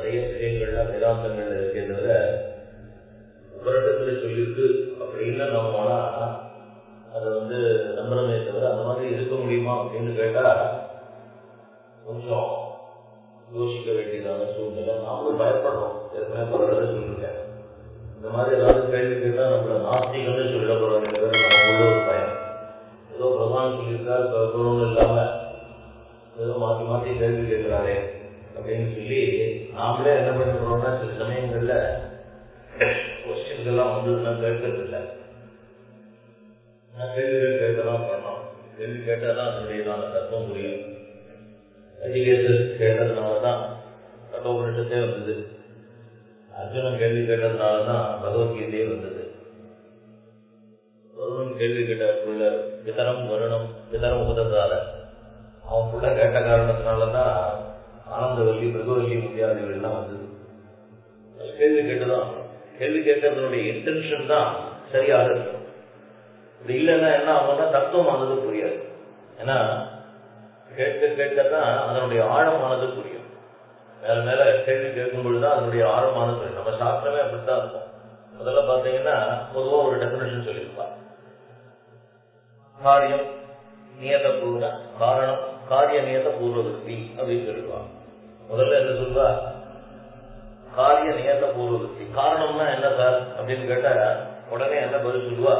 நிறைய விஷயங்கள்லாம் வேதாந்தங்கள்ல இருக்கே தவிர உபரிடத்துல சொல்லியிருக்கு அப்படின்னு நம்ம ஆனா அதை வந்து நம்புறமே தவிர அந்த மாதிரி இருக்க முடியுமா அப்படின்னு கேட்டா கொஞ்சம் யோசிக்க வேண்டியதான சூழ்நிலை நாமளும் பயப்படுறோம் ஏற்கனவே பரவாயில்ல சொல்லியிருக்கேன் இந்த மாதிரி ஏதாவது கேள்வி கேட்டா நம்மள நாஸ்திகம்னு சொல்ல போறோம் நமக்குள்ள ஒரு பயம் ஏதோ பிரதானம் சொல்லியிருக்கா கௌரவம் இல்லாம ஏதோ மாத்தி மாத்தி கேள்வி கேட்கிறாரே அப்படின்னு சொல்லி நாமளே என்ன பண்ணிடுறோம்னா சில சமயங்கள்ல கொஸ்டின்ஸ் எல்லாம் வந்ததுன்னா கேட்கறது இல்லை நான் கேள்விகள் கேட்கலாம் பண்ணோம் கேள்வி கேட்டாதான் அதனுடையதான தத்துவம் புரியும் எஜுகேஷன் கேட்டதுனாலதான் கட்டோபனிஷத்தே வந்தது அர்ஜுனன் கேள்வி கேட்டதுனாலதான் பகவத்கீதையே வந்தது வருணன் கேள்வி கேட்டக்குள்ள விதரம் வருணம் விதரம் உதந்தால அவன் புள்ள கேட்ட காரணத்தினாலதான் ஆனந்தவல்லி மிருகவல்லி முத்தியாதிகள்லாம் வந்தது கேள்வி கேட்டுதான் கேள்வி கேட்கறதுனுடைய இன்டென்ஷன் தான் சரியாக இருக்கும் இப்படி இல்லைன்னா என்ன ஆகும்னா தத்துவம் ஆனது புரியாது ஏன்னா கேட்க கேட்கத்தான் அதனுடைய ஆழமானது புரியும் மேல மேல கேள்வி கேட்கும் பொழுதுதான் அதனுடைய ஆழமானது புரியும் நம்ம சாஸ்திரமே அப்படித்தான் இருக்கும் முதல்ல பாத்தீங்கன்னா பொதுவா ஒரு டெபினேஷன் சொல்லியிருப்பான் காரியம் நியத பூர்ண காரணம் காரிய நியத பூர்வவருத்தி அப்படின்னு சொல்லிடுவான் முதல்ல என்ன சொல்வா காரிய நியத பூர்வவருத்தி காரணம்னா என்ன சார் அப்படின்னு கேட்டா உடனே என்ன பதில் சொல்லுவா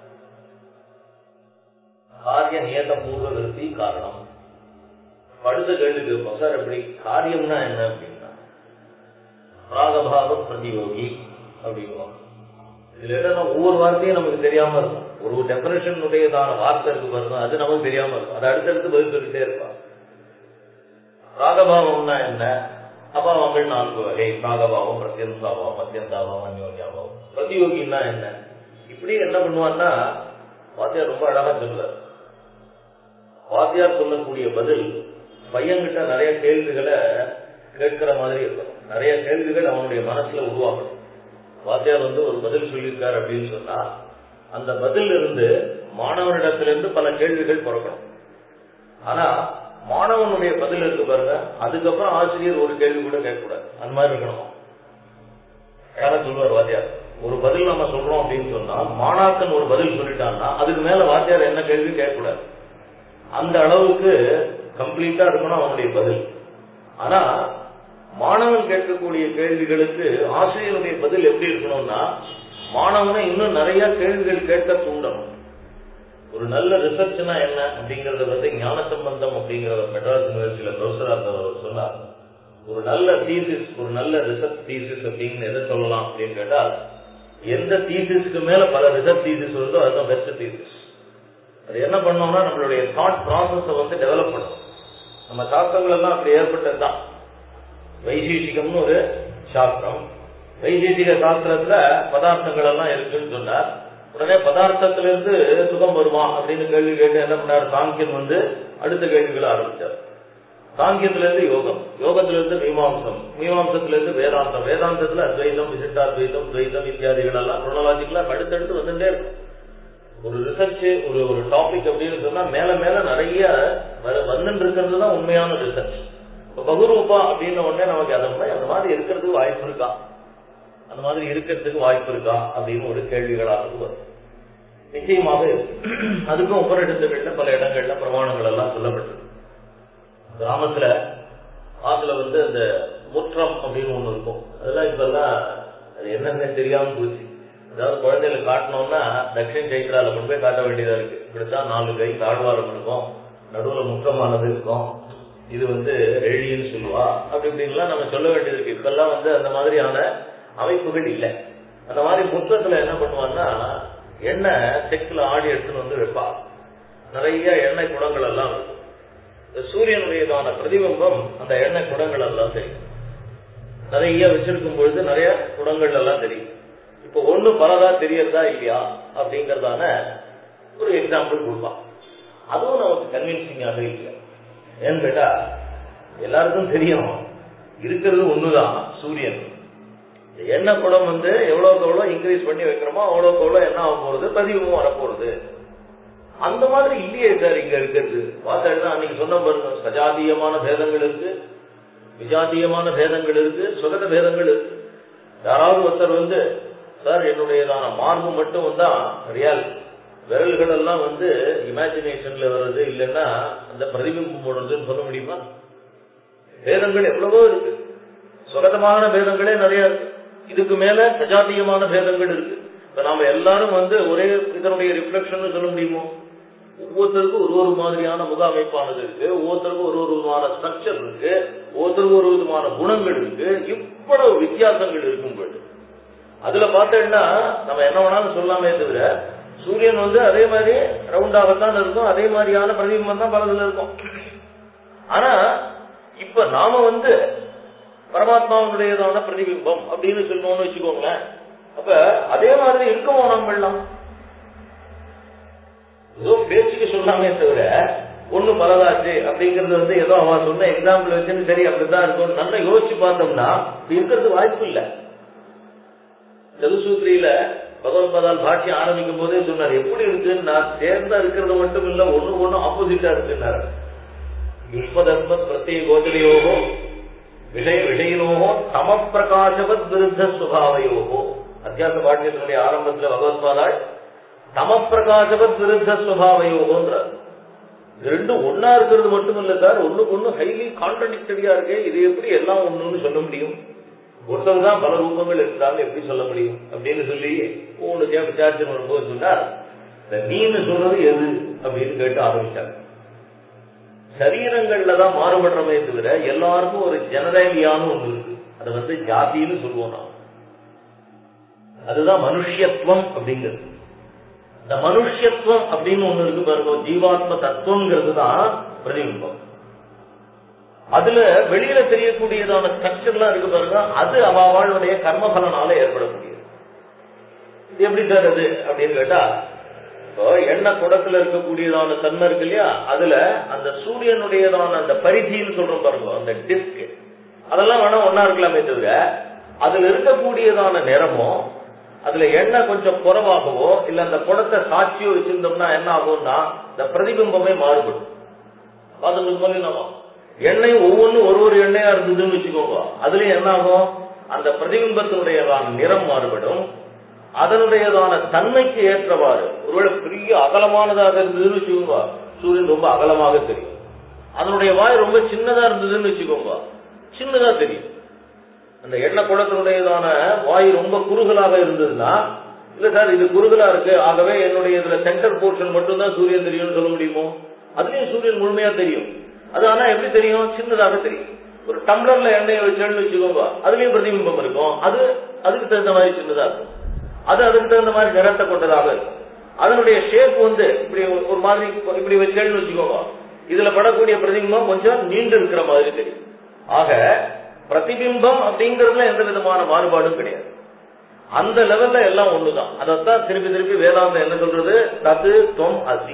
காரிய நியத பூர்வவருத்தி காரணம் அடுத்த கேள்வி கேட்போம் சார் எப்படி காரியம்னா என்ன அப்படின்னா ராகபாவ பிரதியோகி அப்படிங்குவோம் இதுல என்னன்னா ஒவ்வொரு வார்த்தையும் நமக்கு தெரியாம இருக்கும் ஒரு டெபரேஷன் உடையதான வார்த்தை இருக்கு பாருங்க அது நமக்கு தெரியாம இருக்கும் அது அடுத்தடுத்து பதில் சொல்லிட்டே இருப்பான் ராகபாவம்னா என்ன அபாவங்கள் நான்கு வகை ராகபாவம் பிரத்யந்தாபாவம் மத்தியந்தாபாவம் அந்யோன்யாபாவம் பிரதியோகின்னா என்ன இப்படி என்ன பண்ணுவான்னா வாத்தியார் ரொம்ப அழகா சொல்லுவார் வாத்தியார் சொல்லக்கூடிய பதில் பையன்கிட்ட நிறைய கேள்விகளை கேட்கிற மாதிரி இருக்கும் நிறைய கேள்விகள் அவனுடைய மனசுல உருவாகணும் வாத்தியார் வந்து ஒரு பதில் சொல்லியிருக்காரு அப்படின்னு சொன்னா அந்த பதில் இருந்து மாணவனிடத்திலிருந்து பல கேள்விகள் பிறக்கணும் ஆனா மாணவனுடைய பதில் இருக்கு பாருங்க அதுக்கப்புறம் ஆசிரியர் ஒரு கேள்வி கூட கேட்கக்கூடாது அந்த மாதிரி இருக்கணுமா யார சொல்லுவார் வாத்தியார் ஒரு பதில் நம்ம சொல்றோம் அப்படின்னு சொன்னா மாணாக்கன் ஒரு பதில் சொல்லிட்டான்னா அதுக்கு மேல வாத்தியார் என்ன கேள்வி கேட்கக்கூடாது அந்த அளவுக்கு கம்ப்ளீட்டா இருக்கணும் அவனுடைய பதில் ஆனா மாணவன் கேட்கக்கூடிய கேள்விகளுக்கு ஆசிரியருடைய பதில் எப்படி இருக்கணும்னா மாணவனை இன்னும் நிறைய கேள்விகள் கேட்க தூண்டணும் ஒரு நல்ல ரிசர்ச்னா என்ன அப்படிங்கறத வந்து ஞான சம்பந்தம் அப்படிங்கிற மெட்ராஸ் யூனிவர்சிட்டியில ப்ரொஃபஸரா இருந்தவர் சொன்னார் ஒரு நல்ல தீசிஸ் ஒரு நல்ல ரிசர்ச் தீசிஸ் அப்படின்னு எதை சொல்லலாம் அப்படின்னு கேட்டால் எந்த தீசிஸ்க்கு மேல பல ரிசர்ச் தீசிஸ் வருதோ அதுதான் பெஸ்ட் தீசிஸ் அது என்ன பண்ணோம்னா நம்மளுடைய தாட் ப்ராசஸ வந்து டெவலப் பண்ணும் நம்ம சாஸ்திரங்கள் எல்லாம் அப்படி ஏற்பட்டதுதான் வைசேஷிகம்னு ஒரு சாஸ்திரம் வைசேஷிக சாஸ்திரத்துல பதார்த்தங்கள் எல்லாம் இருக்குன்னு சொன்னார் உடனே பதார்த்தத்திலிருந்து சுகம் வருமா அப்படின்னு கேள்வி கேட்டு என்ன பண்ணார் சாங்கியன் வந்து அடுத்த கேள்விகளை ஆரம்பிச்சார் சாங்கியத்திலிருந்து யோகம் யோகத்திலிருந்து மீமாம்சம் மீமாம்சத்திலிருந்து வேதாந்தம் வேதாந்தத்துல அத்வைதம் விசிட்டாத்வைதம் துவைதம் இத்தியாதிகள் எல்லாம் குரோனலாஜிக்கலா அடுத்தடுத்து வந்துட்டே இருக்கும் ஒரு ரிசர்ச் ஒரு ஒரு டாபிக் அப்படின்னு சொன்னா மேல மேல நிறைய வந்துட்டு இருக்கிறது தான் உண்மையான ரிசர்ச் இப்ப பகுரூபா அப்படின்ன உடனே நமக்கு அதை அந்த மாதிரி இருக்கிறதுக்கு வாய்ப்பு இருக்கா அந்த மாதிரி இருக்கிறதுக்கு வாய்ப்பு இருக்கா அப்படின்னு ஒரு கேள்விகளாக வரும் நிச்சயமாக அதுக்கும் உபரிடத்துகள்ல பல இடங்கள்ல பிரமாணங்கள் எல்லாம் சொல்லப்பட்டிருக்கு கிராமத்துல ஆத்துல வந்து அந்த முற்றம் அப்படின்னு ஒண்ணு இருக்கும் அதெல்லாம் இப்ப எல்லாம் அது என்னன்னு தெரியாம போச்சு அதாவது குழந்தைகளை காட்டணும்னா தட்சிண சைத்ரால கொண்டு போய் காட்ட வேண்டியதா இருக்கு இப்படித்தான் நாலு கை தாழ்வாரம் இருக்கும் நடுவுல முற்றமானது இருக்கும் இது வந்து எழின்னு சொல்லுவா அப்படி இப்படின்லாம் நம்ம சொல்ல வேண்டியது இருக்கு இப்பெல்லாம் வந்து அந்த மாதிரியான அமைப்புகள் இல்லை அந்த மாதிரி முற்றத்துல என்ன பண்ணுவான்னா எண்ணெய் செக்குல ஆடி எடுத்துன்னு வந்து வைப்பா நிறைய எண்ணெய் குடங்கள் எல்லாம் இருக்கும் இந்த சூரியனுடையதான பிரதிபிம்பம் அந்த எண்ணெய் குடங்கள் எல்லாம் தெரியும் நிறைய வச்சிருக்கும் பொழுது நிறைய குடங்கள் எல்லாம் தெரியும் இப்போ ஒண்ணு பலதா தெரியறதா இல்லையா அப்படிங்கறதான ஒரு எக்ஸாம்பிள் கொடுப்பான் அதுவும் நமக்கு கன்வின்சிங்காக இல்லை ஏன்னு கேட்டா எல்லாருக்கும் தெரியும் இருக்கிறது ஒண்ணுதான் சூரியன் எண்ணெய் குடம் வந்து எவ்வளவுக்கு எவ்வளவு இன்க்ரீஸ் பண்ணி வைக்கிறோமோ அவ்வளவுக்கு எவ்வளவு என்ன ஆக போறது பதிவும் வரப்போறது அந்த மாதிரி இல்லையே சார் இங்க இருக்கிறது பார்த்தா அன்னைக்கு சொன்ன பாருங்க சஜாதீயமான பேதங்கள் இருக்கு விஜாத்தியமான பேதங்கள் இருக்கு சுகத பேதங்கள் இருக்கு யாராவது ஒருத்தர் வந்து சார் என்னுடையதான மார்பு மட்டும் தான் ரியல் விரல்கள் எல்லாம் வந்து இமேஜினேஷன்ல வருது இல்லைன்னா அந்த பிரதிபிம்பம் போடுறதுன்னு சொல்ல முடியுமா பேதங்கள் எவ்வளவோ இருக்கு சுகதமான பேதங்களே நிறைய இருக்கு இதுக்கு மேல சஜாத்தியமான பேதங்கள் இருக்கு இப்ப நாம எல்லாரும் வந்து ஒரே இதனுடைய ரிஃப்ளெக்ஷன் சொல்ல முடியுமோ ஒவ்வொருத்தருக்கும் ஒரு ஒரு மாதிரியான முக அமைப்பானது இருக்கு ஒவ்வொருத்தருக்கும் ஒரு ஒரு விதமான ஸ்ட்ரக்சர் இருக்கு ஒவ்வொருத்தருக்கும் ஒரு விதமான குணங்கள் இருக்கு இவ்வளவு வித்தியாசங்கள் இருக்கும் பொழுது அதுல பார்த்தேன்னா நம்ம என்ன வேணாலும் சொல்லாமே தவிர சூரியன் வந்து அதே மாதிரி ரவுண்டாகத்தான் இருக்கும் அதே மாதிரியான பிரதிபிம்பம் தான் பலதுல இருக்கும் ஆனா இப்ப நாம வந்து பரமாத்மாவுடையதான பிரதிபிம்பம் அப்படின்னு சொல்லணும்னு வச்சுக்கோங்களேன் அப்ப அதே மாதிரி இருக்கமோ நம்ம எல்லாம் ஏதோ பேச்சுக்கு சொல்லாமே தவிர ஒண்ணு பலதாச்சு அப்படிங்கறது வந்து ஏதோ அவன் சொன்ன எக்ஸாம்பிள் வச்சுன்னு சரி அப்படித்தான் இருக்கும் நல்லா யோசிச்சு பார்த்தோம்னா இப்படி இருக்கிறது வாய்ப்பு இல்லை சதுசூத்ரியில பகவத்பாதால் பாட்சி ஆரம்பிக்கும் போதே சொன்னார் எப்படி இருக்குன்னு நான் சேர்ந்தா இருக்கிறது மட்டும் இல்ல ஒண்ணு ஒண்ணு ஆப்போசிட்டா இருக்குன்னாரு யுஷ்மதர்ம பிரத்யே கோச்சரையோகோ விஷய விஷயினோகோ சம பிரகாசவத் விருத்த சுபாவையோகோ அத்தியாச பாட்டியத்தினுடைய ஆரம்பத்துல பகவத்பாதாள் தம பிரகாசவத் விருத்த சுபாவையோகோன்றார் இது ரெண்டும் ஒன்னா இருக்கிறது மட்டும் இல்ல சார் ஒண்ணுக்கு ஒண்ணு ஹைலி கான்ட்ரடிக்டரியா இருக்கு இது எப்படி எல்லாம் ஒண்ணுன்னு சொல்ல முடியும் ஒருத்தர் தான் பல ரூபங்கள் இருந்தாலும் எப்படி சொல்ல முடியும் அப்படின்னு சொல்லி ஒண்ணு விசாரிச்சு வரும்போது சொன்னார் இந்த நீன்னு சொல்றது எது அப்படின்னு கேட்டு ஆரம்பிச்சாங்க சரீரங்கள்ல தான் மாறுபடுறமே தவிர எல்லாருக்கும் ஒரு ஜனரேலியான்னு ஒண்ணு இருக்கு அதை வந்து ஜாதின்னு சொல்லுவோம் நாம் அதுதான் மனுஷியத்துவம் அப்படிங்கிறது இந்த மனுஷியத்துவம் அப்படின்னு ஒண்ணு இருக்கு பாருங்க ஜீவாத்ம தத்துவங்கிறது தான் பிரதிபிம்பம் அதுல வெளியில தெரியக்கூடியதான ஸ்ட்ரக்சர்லாம் இருக்கு பாருங்க அது அவாவாளுடைய கர்மபலனால ஏற்படக்கூடியது இது எப்படி சார் அது அப்படின்னு கேட்டா இப்போ எண்ணெய் குடத்துல இருக்கக்கூடியதான தன்மை இருக்கு இல்லையா அதுல அந்த சூரியனுடையதான அந்த பரிதின்னு சொல்றோம் பாருங்க அந்த டிஸ்க் அதெல்லாம் வேணா ஒன்னா இருக்கலாமே தவிர அதுல இருக்கக்கூடியதான நிறமோ அதுல எண்ணெய் கொஞ்சம் குறைவாகவோ இல்ல அந்த குடத்தை சாட்சியோ வச்சிருந்தோம்னா என்ன ஆகும்னா இந்த பிரதிபிம்பமே மாறுபடும் அதுங்களுக்கு மாதிரி நம்ம எண்ணெய் ஒவ்வொன்றும் ஒரு ஒரு எண்ணெயா இருந்ததுன்னு வச்சுக்கோங்க அதுலயும் என்ன ஆகும் அந்த பிரதிபிம்பத்தினுடையதான நிறம் மாறுபடும் அதனுடையதான தன்மைக்கு ஏற்றவாறு ஒருவேளை பெரிய அகலமானதாக இருந்ததுன்னு வச்சுக்கோங்க சூரியன் ரொம்ப அகலமாக தெரியும் அதனுடைய வாய் ரொம்ப சின்னதா இருந்ததுன்னு வச்சுக்கோங்க சின்னதா தெரியும் அந்த எண்ணெய் குளத்தினுடையதான வாய் ரொம்ப குறுகலாக இருந்ததுன்னா இல்ல சார் இது குறுகலா இருக்கு ஆகவே என்னுடைய இதுல சென்டர் போர்ஷன் மட்டும்தான் சூரியன் தெரியும்னு சொல்ல முடியுமோ அதுலயும் சூரியன் முழுமையா தெரியும் அது ஆனா எப்படி தெரியும் சின்னதாக தெரியும் ஒரு டம்ளர்ல எண்ணெயை வச்சேன்னு வச்சுக்கோங்க அதுலயும் பிரதிபிம்பம் இருக்கும் அது அதுக்கு தகுந்த மாதிரி சின்னதா இருக்கும் அது அதுக்கு தகுந்த மாதிரி நிறத்தை கொண்டதாக இருக்கும் அதனுடைய ஷேப் வந்து இப்படி ஒரு மாதிரி இப்படி வச்சேன்னு வச்சுக்கோங்க இதுல படக்கூடிய பிரதிபிம்பம் கொஞ்சம் நீண்டு இருக்கிற மாதிரி தெரியும் ஆக பிரதிபிம்பம் அப்படிங்கறதுல எந்த விதமான மாறுபாடும் கிடையாது அந்த லெவல்ல எல்லாம் ஒண்ணுதான் அதைத்தான் திருப்பி திருப்பி வேதாந்தம் என்ன சொல்றது தத்து தொம் அசி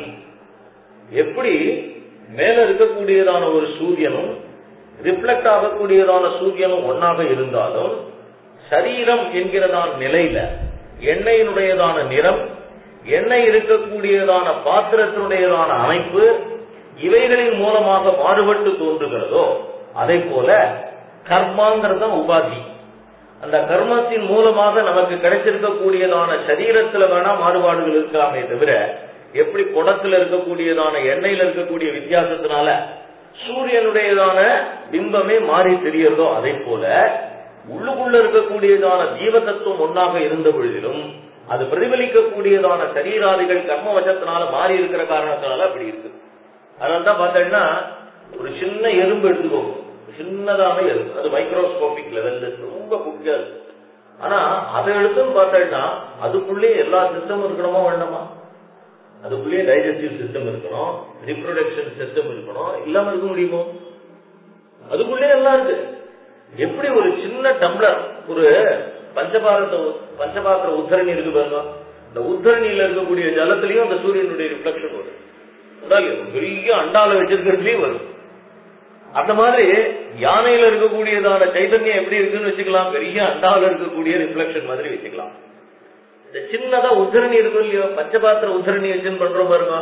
எப்படி மேல இருக்கக்கூடியதான ஒரு சூரியனும் ரிஃப்ளெக்ட் ஆகக்கூடியதான சூரியனும் ஒன்னாக இருந்தாலும் சரீரம் என்கிறதான நிலையில எண்ணெயினுடையதான நிறம் எண்ணெய் இருக்கக்கூடியதான பாத்திரத்தினுடையதான அமைப்பு இவைகளின் மூலமாக மாறுபட்டு தோன்றுகிறதோ அதை போல கர்மாங்கிறது தான் உபாதி அந்த கர்மத்தின் மூலமாக நமக்கு கிடைச்சிருக்கக்கூடியதான சரீரத்துல வேணா மாறுபாடுகள் இருக்கலாமே தவிர எப்படி குடத்துல இருக்கக்கூடியதான எண்ணெயில இருக்கக்கூடிய வித்தியாசத்தினால சூரியனுடையதான பிம்பமே மாறி தெரியறதோ அதை போல உள்ளுக்குள்ள இருக்கக்கூடியதான ஜீவ தத்துவம் ஒன்னாக இருந்த பொழுதிலும் அது பிரதிபலிக்கக்கூடியதான சரீராதிகள் கர்ம வசத்தினால மாறி இருக்கிற காரணத்தினால அப்படி இருக்கு அதனால்தான் பார்த்தீங்கன்னா ஒரு சின்ன எறும்பு எடுத்துக்கோங்க சின்னதான எறும்பு அது மைக்ரோஸ்கோபிக் லெவல்ல ரொம்ப குட்டியா இருக்கு ஆனா அதை எடுத்துன்னு பார்த்தோம்னா அதுக்குள்ளே எல்லா சிஸ்டமும் இருக்கணுமா வேண்டாமா அதுக்குள்ளேயே டைஜஸ்டிவ் சிஸ்டம் இருக்கணும் ரிப்ரொடக்ஷன் சிஸ்டம் இருக்கணும் இல்லாம இருக்க முடியுமோ அதுக்குள்ளே எல்லாம் இருக்கு எப்படி ஒரு சின்ன டம்ளர் ஒரு பஞ்சபாரத பஞ்சபாத்திர உத்தரணி இருக்கு பாருங்க இந்த உத்தரணியில இருக்கக்கூடிய ஜலத்திலையும் அந்த சூரியனுடைய ரிஃப்ளக்ஷன் வரும் உண்டாலே, பெரிய அண்டால வச்சிருக்கிறதுலயும் வரும் அந்த மாதிரி யானையில இருக்கக்கூடியதான சைதன்யம் எப்படி இருக்குன்னு வச்சுக்கலாம் பெரிய அண்டாவில இருக்கக்கூடிய ரிஃப்ளெக்ஷன் மாதிரி வச்சுக்கலாம் இந்த சின்னதா உத்தரணி இருக்கும் இல்லையோ பஞ்சபாத்திர உத்தரணி வச்சுன்னு பண்றோம் பாருங்க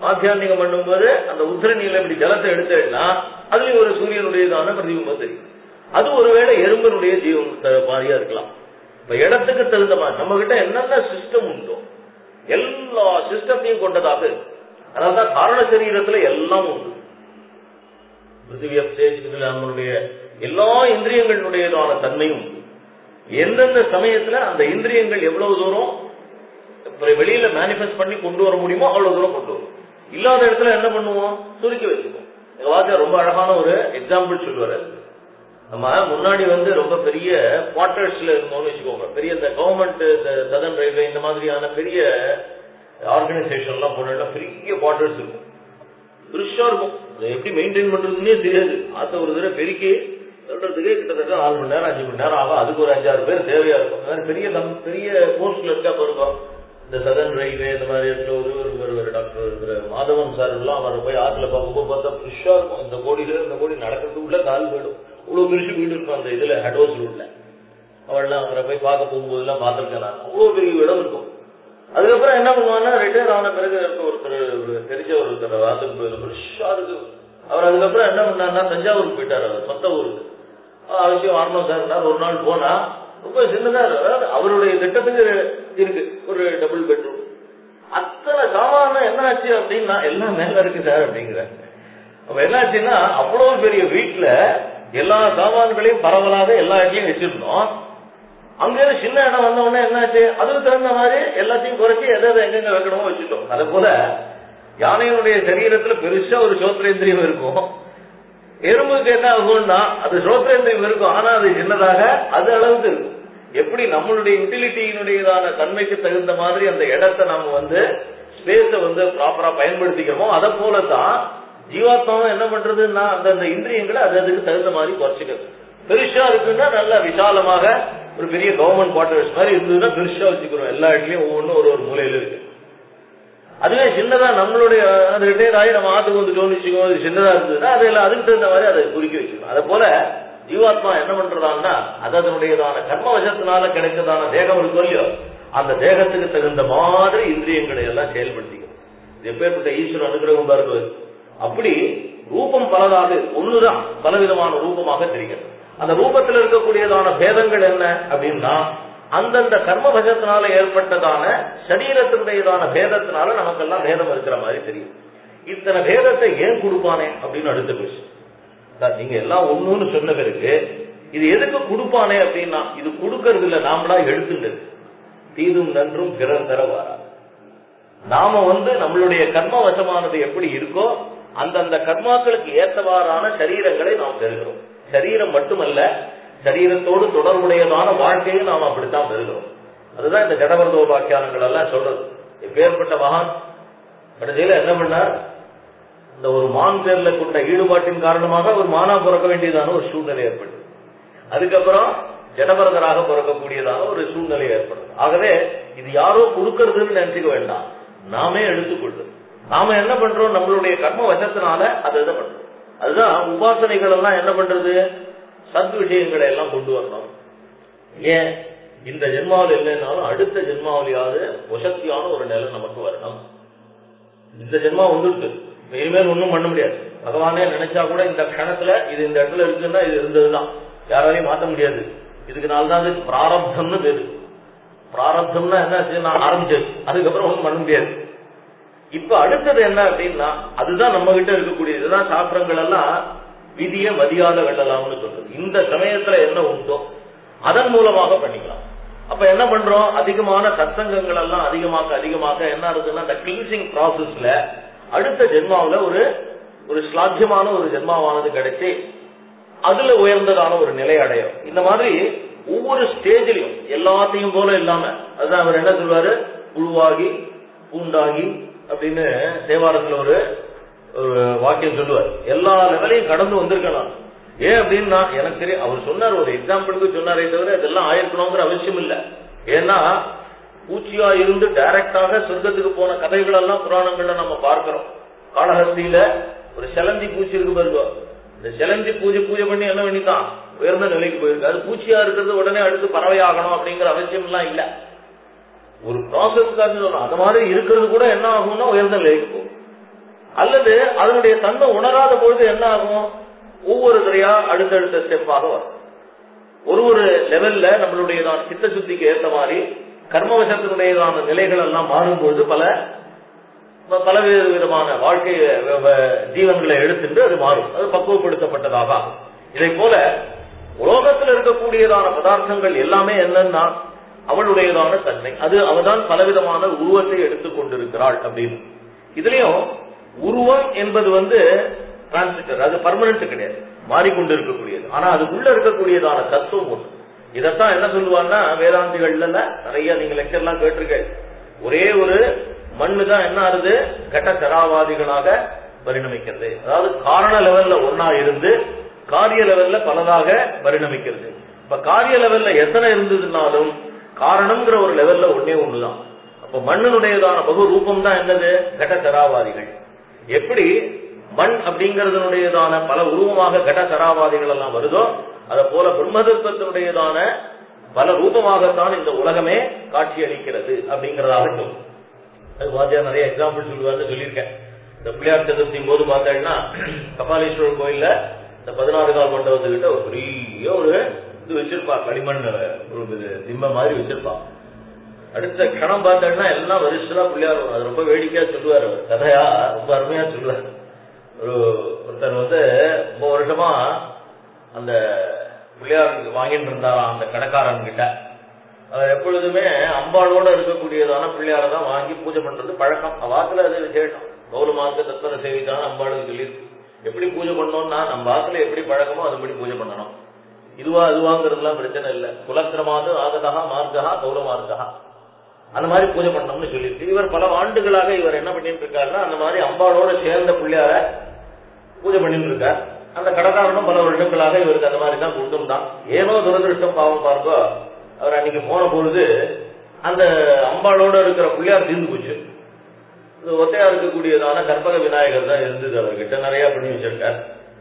ஆத்தியானிகம் பண்ணும்போது அந்த உத்தரணியில இப்படி ஜலத்தை எடுத்தேன்னா அதுலயும் ஒரு சூரியனுடையதான பிரதிபிம்பம் தெரியும் அது ஒருவேளை எறும்பனுடைய ஜீவன் த- மாதிரியா இருக்கலாம் இப்ப இடத்துக்கு தகுந்த மாதிரி நம்ம கிட்ட என்னென்ன சிஸ்டம் உண்டோ எல்லா சிஸ்டத்தையும் கொண்டதாக இருக்கு. அதனாலதான் காரண சரீரத்துல எல்லாம் உண்டு பிருத்திவி அப்சேஜ் நம்மளுடைய எல்லா இந்திரியங்களுடையதான தன்மையும் உண்டு. எந்தெந்த சமயத்துல அந்த இந்திரியங்கள் எவ்வளவு தூரம் இப்ப வெளியில மேனிஃபெஸ்ட் பண்ணி கொண்டு வர முடியுமோ அவ்வளவு தூரம் கொண்டு வரும் இல்லாத இடத்துல என்ன பண்ணுவோம் சுருக்கி வச்சுப்போம் எங்க வாத்தியார் ரொம்ப அழகான ஒரு எக்ஸாம்பிள் சொல்லுவாரு நம்ம முன்னாடி வந்து ரொம்ப பெரிய குவார்டர்ஸ்ல இருந்தோம்னு வச்சுக்கோங்க பெரிய இந்த கவர்மெண்ட் இந்த சதன் ரயில்வே இந்த மாதிரியான பெரிய ஆர்கனைசேஷன் எல்லாம் போனா பெரிய குவார்டர்ஸ் இருக்கும் பெருசா இருக்கும் அதை எப்படி மெயின்டைன் பண்றதுன்னே தெரியாது ஆத்த ஒரு தடவை பெருக்கி சொல்றதுக்கே கிட்டத்தட்ட நாலு மணி நேரம் அஞ்சு மணி நேரம் ஆகும் அதுக்கு ஒரு அஞ்சாறு பேர் தேவையா இருக்கும் அந்த மாதிரி பெரிய கம்- பெரிய போஸ்ட்ல இருக்கா பாருங்க இந்த சதன் ரயில்வே இந்த மாதிரி இடத்துல ஒரு ஒரு ஒரு ஒரு டாக்டர் இருக்கிற மாதவன் சார் எல்லாம் அவர் போய் ஆத்துல பார்க்கும்போது பார்த்தா ஃப்ரெஷ்ஷா இருக்கும் இந்த கோடியில இந்த கோடி நடக்கிறதுக்குள்ள கால் போயிடும் இவ்வளவு பெருசு வீடு இருக்கும் அந்த இதுல ஹெட்ஹவுஸ் ரோட்ல அவள்லாம் அவரை போய் பார்க்க போகும்போதெல்லாம் பார்த்திருக்கேன் நான் அவ்வளவு பெரிய இடம் இருக்கும் அதுக்கப்புறம் என்ன பண்ணுவாங்கன்னா ரிட்டையர் ஆன பிறகு இருக்க ஒருத்தர் ஒரு தெரிஞ்ச ஒருத்தர் வாசல் கோயில் ஃப்ரெஷ்ஷா இருக்கு அவர் அதுக்கப்புறம் என்ன பண்ணாருன்னா தஞ்சாவூருக்கு போயிட்டாரு அவர் சொந்த ஊருக்கு ஆஹ் அவசியம் வரணும் சார் ஒரு நாள் போனா ரொம்ப சின்னதா இருக்கு அதாவது அவருடைய திட்டத்துக்கு இருக்கு ஒரு டபுள் பெட்ரூம் அத்தனை சாமான என்ன ஆச்சு அப்படின்னா எல்லாம் மேல இருக்கு சார் அப்படிங்கிறாங்க அப்ப என்னாச்சுன்னா அவ்வளவு பெரிய வீட்டுல எல்லா சாமான்களையும் பரவலாக எல்லா இடத்துலயும் வச்சிருந்தோம் அங்க இருந்து சின்ன இடம் வந்த உடனே என்னாச்சு அதுக்கு தகுந்த மாதிரி எல்லாத்தையும் குறைச்சி எதை எதை எங்கெங்க வைக்கணுமோ வச்சுட்டோம் அதே போல யானையினுடைய சரீரத்துல பெருசா ஒரு சோத்திரேந்திரியம் இருக்கும் எறும்புக்கு என்ன ஆகும்னா அது சோத்திரேந்திரியம் இருக்கும் ஆனா அது சின்னதாக அது அளவுக்கு இருக்கும் எப்படி நம்மளுடைய யூட்டிலிட்டியினுடையதான தன்மைக்கு தகுந்த மாதிரி அந்த இடத்தை நம்ம வந்து ஸ்பேஸ வந்து ப்ராப்பரா பயன்படுத்திக்கிறோமோ அதை போலதான் ஜீவாத்மாவும் என்ன பண்றதுன்னா அந்த அந்த இந்திரியங்களை அது அதுக்கு தகுந்த மாதிரி குறைச்சிக்கிறது பெருசா இருக்குன்னா நல்லா விசாலமாக ஒரு பெரிய கவர்மெண்ட் குவார்டர்ஸ் மாதிரி இருந்ததுன்னா பெருசா வச்சுக்கிறோம் எல்லா இடத்துலயும் ஒவ்வொன்றும் ஒரு ஒரு மூலையில இருக்கு அதுவே சின்னதா நம்மளுடைய அது ரிட்டையர் ஆகி நம்ம ஆத்துக்கு வந்துட்டோம்னு வச்சுக்கோங்க அது சின்னதா இருந்ததுன்னா அது எல்லாம் அதுக்கு தகுந்த மாதிரி அதை குறுக்கி வச்சுக்கணும் அதே போல ஜீவாத்மா என்ன பண்றதான்னா அது அதனுடையதான கர்ம வசத்தினால கிடைக்கிறதான தேகம் இருக்கு இல்லையோ அந்த தேகத்துக்கு தகுந்த மாதிரி இந்திரியங்களை எல்லாம் செயல்படுத்திக்கும் இது எப்பேற்பட்ட ஈஸ்வர அனுகிரகம் பாருங்க அப்படி ரூபம் பலதாக ஒண்ணுதான் பலவிதமான ரூபமாக தெரிகிறது அந்த ரூபத்தில் இருக்கக்கூடியதான பேதங்கள் என்ன அப்படின்னா அந்தந்த கர்ம வசத்தினால ஏற்பட்டதான சரீரத்தினுடையதான பேதத்தினால நமக்கெல்லாம் பேதம் இருக்கிற மாதிரி தெரியும் இத்தனை பேதத்தை ஏன் கொடுப்பானே அப்படின்னு அடுத்த கொஸ்டின் சார் நீங்க எல்லாம் ஒண்ணுன்னு சொன்ன பிறகு இது எதுக்கு கொடுப்பானே அப்படின்னா இது கொடுக்கறது இல்ல நாமளா எடுத்துட்டது தீதும் நன்றும் பிறர் தர வாரா நாம வந்து நம்மளுடைய கர்ம வசமானது எப்படி இருக்கோ அந்தந்த கர்மாக்களுக்கு ஏற்றவாறான சரீரங்களை நாம் பெறுகிறோம் சரீரம் மட்டுமல்ல சரீரத்தோடு தொடர்புடையதான வாழ்க்கையை நாம் அப்படித்தான் பெறுகிறோம் அதுதான் இந்த ஜடவர்தோபாக்கியானங்கள் எல்லாம் சொல்றது எப்பேற்பட்ட மகான் கடைசியில என்ன பண்ணார் இந்த ஒரு மான் பேர்ல கொண்ட ஈடுபாட்டின் காரணமாக ஒரு மானா பிறக்க வேண்டியதான ஒரு சூழ்நிலை ஏற்பட்டது அதுக்கப்புறம் ஜடபரதராக பிறக்கக்கூடியதான ஒரு சூழ்நிலை ஏற்படுது ஆகவே இது யாரோ கொடுக்கறதுன்னு நினைச்சுக்க வேண்டாம் நாமே எடுத்துக்கொள்ளும் நாம என்ன பண்றோம் நம்மளுடைய கர்ம வசத்தினால அதை இதை பண்றோம் அதுதான் உபாசனைகள் எல்லாம் என்ன பண்றது சத் விஷயங்களை எல்லாம் கொண்டு வரணும் ஏன் இந்த ஜென்மாவில் இல்லைன்னாலும் அடுத்த ஜென்மாவிலையாவது வசத்தியான ஒரு நிலை நமக்கு வரணும் இந்த ஜென்மா வந்துருக்கு இப்ப இனிமேல் ஒண்ணும் பண்ண முடியாது பகவானே நினைச்சா கூட இந்த க்ஷணத்துல இது இந்த இடத்துல இருக்குன்னா இது இருந்ததுதான் யாராலையும் மாத்த முடியாது இதுக்கு நாள் தான் அது பிராரப்தம்னு பேரு பிராரப்தம்னா என்ன ஆச்சு? நான் ஆரம்பிச்சது அதுக்கப்புறம் ஒண்ணும் பண்ண முடியாது இப்ப அடுத்தது என்ன அப்படின்னா அதுதான் நம்ம கிட்ட இருக்கக்கூடிய இதுதான் சாஸ்திரங்கள் எல்லாம் விதிய மதியாத வெள்ளலாம்னு சொல்றது இந்த சமயத்துல என்ன உண்டோ அதன் மூலமாக பண்ணிக்கலாம் அப்ப என்ன பண்றோம் அதிகமான சத்சங்கங்கள் எல்லாம் அதிகமாக்க அதிகமாக்க என்ன ஆகுதுன்னா அந்த கிளீன்சிங் ப்ராசஸ்ல அடுத்த ஜென்மாவுல ஒரு ஒரு ஸ்லாத்தியமான ஒரு ஜென்மாவானது கிடைச்சு அதுல உயர்ந்ததான ஒரு நிலை அடையும் இந்த மாதிரி ஒவ்வொரு ஸ்டேஜ்லயும் எல்லாத்தையும் போல இல்லாம அதுதான் அவர் என்ன சொல்வாரு புழுவாகி பூண்டாகி அப்படின்னு தேவாரத்துல ஒரு ஒரு வாக்கியம் சொல்லுவார் எல்லா லெவலையும் கடந்து வந்திருக்கேன் நான் ஏன் அப்படின்னா எனக்கு தெரியும் அவர் சொன்னார் ஒரு எக்ஸாம்பிளுக்கு சொன்னாரே தவிர இதெல்லாம் ஆயிருக்கணுங்கிற அவசியம் இல்ல ஏன்னா பூச்சியா இருந்து டைரக்டாக சொர்க்கத்துக்கு போன கதைகள் எல்லாம் புராணங்கள்ல நம்ம பார்க்கிறோம் காளஹஸ்தியில ஒரு செலந்தி பூச்சி இருக்கு பாருங்க இந்த செலந்தி பூஜை பூஜை பண்ணி என்ன பண்ணிதான் உயர்ந்த நிலைக்கு போயிருக்கு அது பூச்சியா இருக்கிறது உடனே அடுத்து பறவை ஆகணும் அப்படிங்கிற அவசியம் எல்லாம் இல்ல ஒரு ப்ராசஸ்க்காக சொல்லணும் அந்த மாதிரி இருக்கிறது கூட என்ன ஆகும்னா உயர்ந்த நிலைக்கு போகும் அல்லது அதனுடைய தன்மை உணராத பொழுது என்ன ஆகும் ஒவ்வொரு தடையா அடுத்தடுத்த ஸ்டெப்பாக வரும் ஒரு ஒரு லெவல்ல நம்மளுடையதான சித்த சுத்திக்கு ஏற்ற மாதிரி கர்மவசத்தினுடையதான நிலைகள் எல்லாம் மாறும்பொழுது பல பல விதமான வாழ்க்கை வ- வ- ஜீவன்களை எடுத்துட்டு அது மாறும் அது பக்குவப்படுத்தப்பட்டதாக ஆகும். இதை போல உலோகத்தில் இருக்கக்கூடியதான பதார்த்தங்கள் எல்லாமே என்னன்னா அவளுடையதான தன்மை அது அவதான் பலவிதமான உருவத்தை எடுத்துக் கொண்டிருக்கிறாள் அப்படின்னு இதுலயும் உருவம் என்பது வந்து டிரான்சிட்டர் அது பர்மனன்ட் கிடையாது மாறிக்கொண்டிருக்கக்கூடியது ஆனா அதுக்குள்ள இருக்கக்கூடியதான தத்துவம் ஒண்ணு இதைத்தான் என்ன சொல்லுவாங்கன்னா வேதாந்திகள்ல நிறைய நீங்க லெக்சர்லாம் கேட்டிருக்கேன் ஒரே ஒரு மண்ணு தான் என்ன ஆகுது கட்ட சராவாதிகளாக பரிணமிக்கிறது அதாவது காரண லெவல்ல ஒன்னா இருந்து காரிய லெவல்ல பலதாக பரிணமிக்கிறது இப்ப காரிய லெவல்ல எத்தனை இருந்ததுனாலும் காரணம்ங்கிற ஒரு லெவல்ல ஒன்னே ஒண்ணுதான் அப்ப மண்ணினுடையதான பகு ரூபம் தான் என்னது கட்ட சராவாதிகள் எப்படி மண் அப்படிங்கறதனுடையதான பல உருவமாக கட சராவாதிகள் எல்லாம் வருதோ அத போல பிரம்மதத்துவத்தினுடையதான பல ரூபமாகத்தான் இந்த உலகமே காட்சி அளிக்கிறது அப்படிங்கறதாக சொல்லும் அது வாத்தியார் நிறைய எக்ஸாம்பிள் சொல்லுவார்னு சொல்லியிருக்கேன் இந்த பிள்ளையார் சதுர்த்தியும் போது பார்த்தீங்கன்னா கபாலீஸ்வரர் கோயில்ல இந்த பதினாறு கால் மண்டபத்துக்கிட்ட ஒரு பெரிய ஒரு இது வச்சிருப்பா களிமண் ஒரு இது திம்ம மாதிரி வச்சிருப்பா அடுத்த கணம் பார்த்தோம்னா எல்லாம் வரிசலா பிள்ளையார் வரும். அது ரொம்ப வேடிக்கையா சொல்லுவார் அவர் கதையா ரொம்ப அருமையா சொல்லுவார் ஒரு ஒருத்தர் வந்து ரொம்ப வருஷமா அந்த பிள்ளையார் வாங்கிட்டு இருந்தாராம் அந்த கடைக்காரன் கிட்ட அவர் எப்பொழுதுமே அம்பாளோட இருக்கக்கூடியதான பிள்ளையாரை தான் வாங்கி பூஜை பண்றது பழக்கம் அவாத்துல அது விசேஷம் கௌரமாக்க தத்தர சேவிதான் அம்பாளுக்கு சொல்லியிருக்கு எப்படி பூஜை பண்ணோம்னா நம்ம வாக்குல எப்படி பழக்கமோ அதுபடி பூஜை பண்ணணும் இதுவா அதுவாங்கிறதுலாம் பிரச்சனை இல்ல குலக்கிரமாது ஆகதா மார்க்கா கௌர மார்க்கா அந்த மாதிரி பூஜை பண்ணணும்னு சொல்லியிருக்கு இவர் பல ஆண்டுகளாக இவர் என்ன பண்ணிட்டு இருக்காருன்னா அந்த மாதிரி அம்பாளோட சேர்ந்த பிள்ளையார பூஜை பண்ணிட்டு இருக்கார் அந்த கடைக்காரனும் பல வருடங்களாக இவருக்கு அந்த மாதிரி தான் கொடுத்துருந்தான் ஏனோ துரதிருஷ்டம் பாவம் பார்க்கோ அவர் அன்னைக்கு போன பொழுது அந்த அம்பாளோட இருக்கிற பிள்ளையார் தீர்ந்து போச்சு இது ஒத்தையா இருக்கக்கூடியதான கற்பக விநாயகர் தான் இருந்தது அவர்கிட்ட நிறைய பண்ணி வச்சிருக்கார்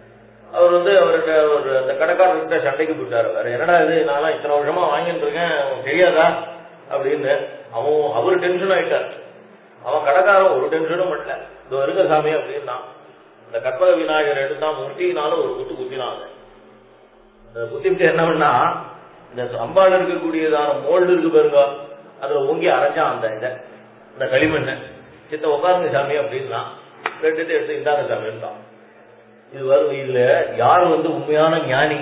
அவர் வந்து அவர்கிட்ட ஒரு அந்த கடைக்காரர்கிட்ட சண்டைக்கு போயிட்டாரு வேற என்னடா இது நான் இத்தனை வருஷமா வாங்கிட்டு இருக்கேன் உனக்கு தெரியாதா அப்படின்னு அவன் அவர் டென்ஷன் ஆயிட்டார் அவன் கடைக்காரன் ஒரு டென்ஷனும் பண்ணல இதோ இருக்க சாமி அப்படின்னா அந்த கற்பக விநாயகர் எடுத்தான் முட்டினாலும் ஒரு குத்து குத்தினான் அவன். அந்த குத்திட்டு என்ன பண்ணா இந்த அம்பாள் இருக்கக்கூடியதான மோல்டு இருக்கு பாருங்க அதுல ஓங்கி அரைஞ்சான் அந்த இதை இந்த களிமண்ணை சித்த உட்காருங்க சாமி அப்படின்னா கேட்டுட்டு எடுத்து இந்தாங்க சாமின்ட்டான் இது வரும் இதுல யார் வந்து உண்மையான ஞானி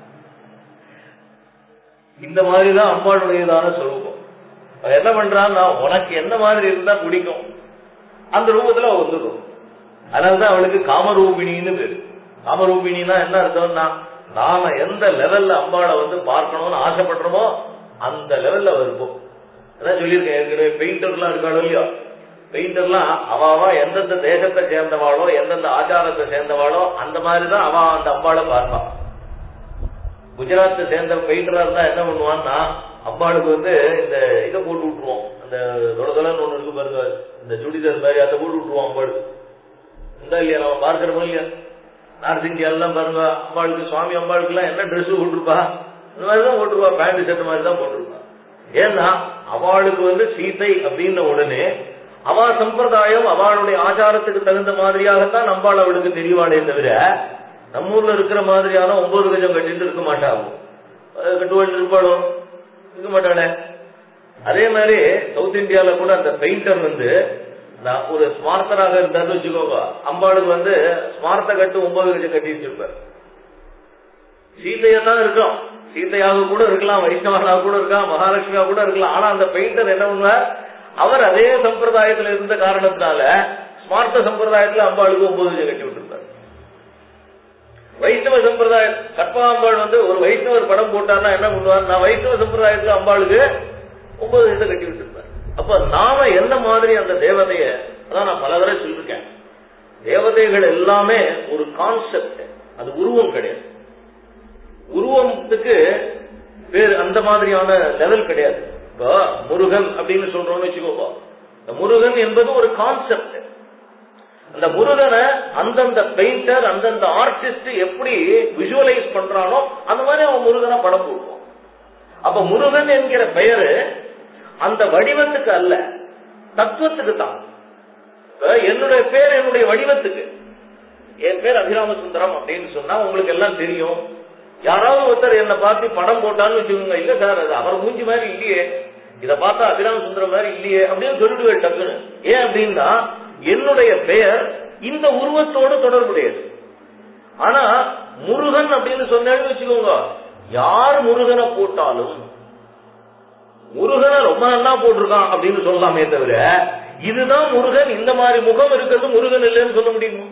இந்த மாதிரிதான் அம்பாளுடையதான சொல்லுவோம் அவன் என்ன பண்றான்னா உனக்கு எந்த மாதிரி இருந்தா பிடிக்கும் அந்த ரூபத்துல அவ வந்துடும் அதனாலதான் அவளுக்கு காமரூபிணின்னு பேரு காமரூபிணின்னா என்ன அர்த்தம்னா நாம எந்த லெவல்ல அம்பாளை வந்து பார்க்கணும்னு ஆசைப்படுறோமோ அந்த லெவல்ல அவ இருப்போம் அதான் சொல்லியிருக்கேன் ஏற்கனவே பெயிண்டர்லாம் இருக்காளோ இல்லையோ பெயிண்டர்லாம் அவ அவ எந்தெந்த தேசத்தை சேர்ந்தவாளோ எந்தெந்த ஆச்சாரத்தை சேர்ந்தவாளோ அந்த மாதிரிதான் அவ அந்த அம்பாளை பார்ப்பான் குஜராத்தை சேர்ந்த பெயிண்டரா இருந்தா என்ன பண்ணுவான்னா அம்பாளுக்கு வந்து இந்த இதை போட்டு விட்டுருவோம் அந்த தொடதலன்னு ஒண்ணு இருக்கு பாருங்க இந்த சுடிதார் மாதிரி அதை போட்டு விட்டுருவோம் அம்பாளுக்கு இந்த இல்லையா நம்ம பார்க்கிறோமோ இல்லையா நார்த் இந்தியாலாம் பாருங்க அம்பாளுக்கு சுவாமி அம்பாளுக்கு எல்லாம் என்ன ட்ரெஸ் போட்டிருப்பா இந்த மாதிரி தான் போட்டிருப்பா பேண்ட் ஷர்ட் மாதிரி தான் போட்டிருப்பா ஏன்னா அவளுக்கு வந்து சீதை அப்படின்ன உடனே அவ சம்பிரதாயம் அவளுடைய ஆச்சாரத்துக்கு தகுந்த மாதிரியாகத்தான் நம்பாள் அவளுக்கு தெரியவாளே தவிர நம்ம ஊர்ல இருக்கிற மாதிரியான ஒன்பது கஜம் கட்டிட்டு இருக்க மாட்டாங்க கட்டுவாள் இருப்பாளோ இருக்க மாட்டாளே அதே மாதிரி சவுத் இந்தியால கூட அந்த பெயிண்டர் வந்து நான் ஒரு ஸ்மார்த்தராக இருந்தாருன்னு வச்சுக்கோங்க அம்பாளுக்கு வந்து ஸ்மார்த்த கட்டு ஒன்பது கஜம் கட்டி வச்சிருப்பார் சீதையா தான் இருக்கும் சீதையாக கூட இருக்கலாம் வைஷ்ணவனாக கூட இருக்கலாம் மகாலட்சுமியா கூட இருக்கலாம் ஆனா அந்த பெயிண்டர் என்ன பண்ணுவார் அவர் அதே சம்பிரதாயத்துல இருந்த காரணத்தினால ஸ்மார்த்த சம்பிரதாயத்துல அம்பாளுக்கு ஒன்பது கஜம் கட்டி விட்டுருப்பார் வைஷ்ணவ சம்பிரதாயம் கற்பகாம்பாள் வந்து ஒரு வைஷ்ணவர் படம் போட்டார்னா என்ன பண்ணுவார் நான் வைஷ்ணவ சம்பிரதாயத்துல அம்பாளுக்கு ஒன்பது இதை கட்டி விட்டுருப்பார் அப்ப நாம என்ன மாதிரி அந்த தேவதைய அதான் நான் பல தடவை சொல்லிருக்கேன் தேவதைகள் எல்லாமே ஒரு கான்செப்ட் அது உருவம் கிடையாது உருவத்துக்கு வேறு அந்த மாதிரியான லெவல் கிடையாது இப்போ முருகன் அப்படின்னு சொல்றோம்னு வச்சுக்கோப்பா இந்த முருகன் என்பது ஒரு கான்செப்ட் அந்த முருகனை அந்தந்த பெயிண்டர் அந்தந்த ஆர்டிஸ்ட் எப்படி விஷுவலைஸ் பண்றானோ அந்த மாதிரி அவன் முருகனை படம் போடுவான் அப்ப முருகன் என்கிற பெயரு அந்த வடிவத்துக்கு அல்ல தத்துவத்துக்கு தான் இப்ப என்னுடைய பேர் என்னுடைய வடிவத்துக்கு என் பேர் அபிராம சுந்தரம் அப்படின்னு சொன்னா உங்களுக்கு எல்லாம் தெரியும் யாராவது ஒருத்தர் என்ன பார்த்து படம் போட்டான்னு வச்சுக்கோங்க இல்ல சார் அது அவர் மூஞ்சி மாதிரி இல்லையே இத பார்த்தா அபிராம சுந்தரம் மாதிரி இல்லையே அப்படின்னு சொல்லிடுவேன் டக்குன்னு ஏன் அப்படின்னா என்னுடைய பெயர் இந்த உருவத்தோடு தொடர்புடையது ஆனா முருகன் அப்படின்னு சொன்னேன்னு வச்சுக்கோங்க யார் முருகனை போட்டாலும் முருகனை ரொம்ப நல்லா போட்டிருக்கான் அப்படின்னு சொல்லலாமே தவிர இதுதான் முருகன் இந்த மாதிரி முகம் இருக்கிறது முருகன் இல்லைன்னு சொல்ல முடியுமா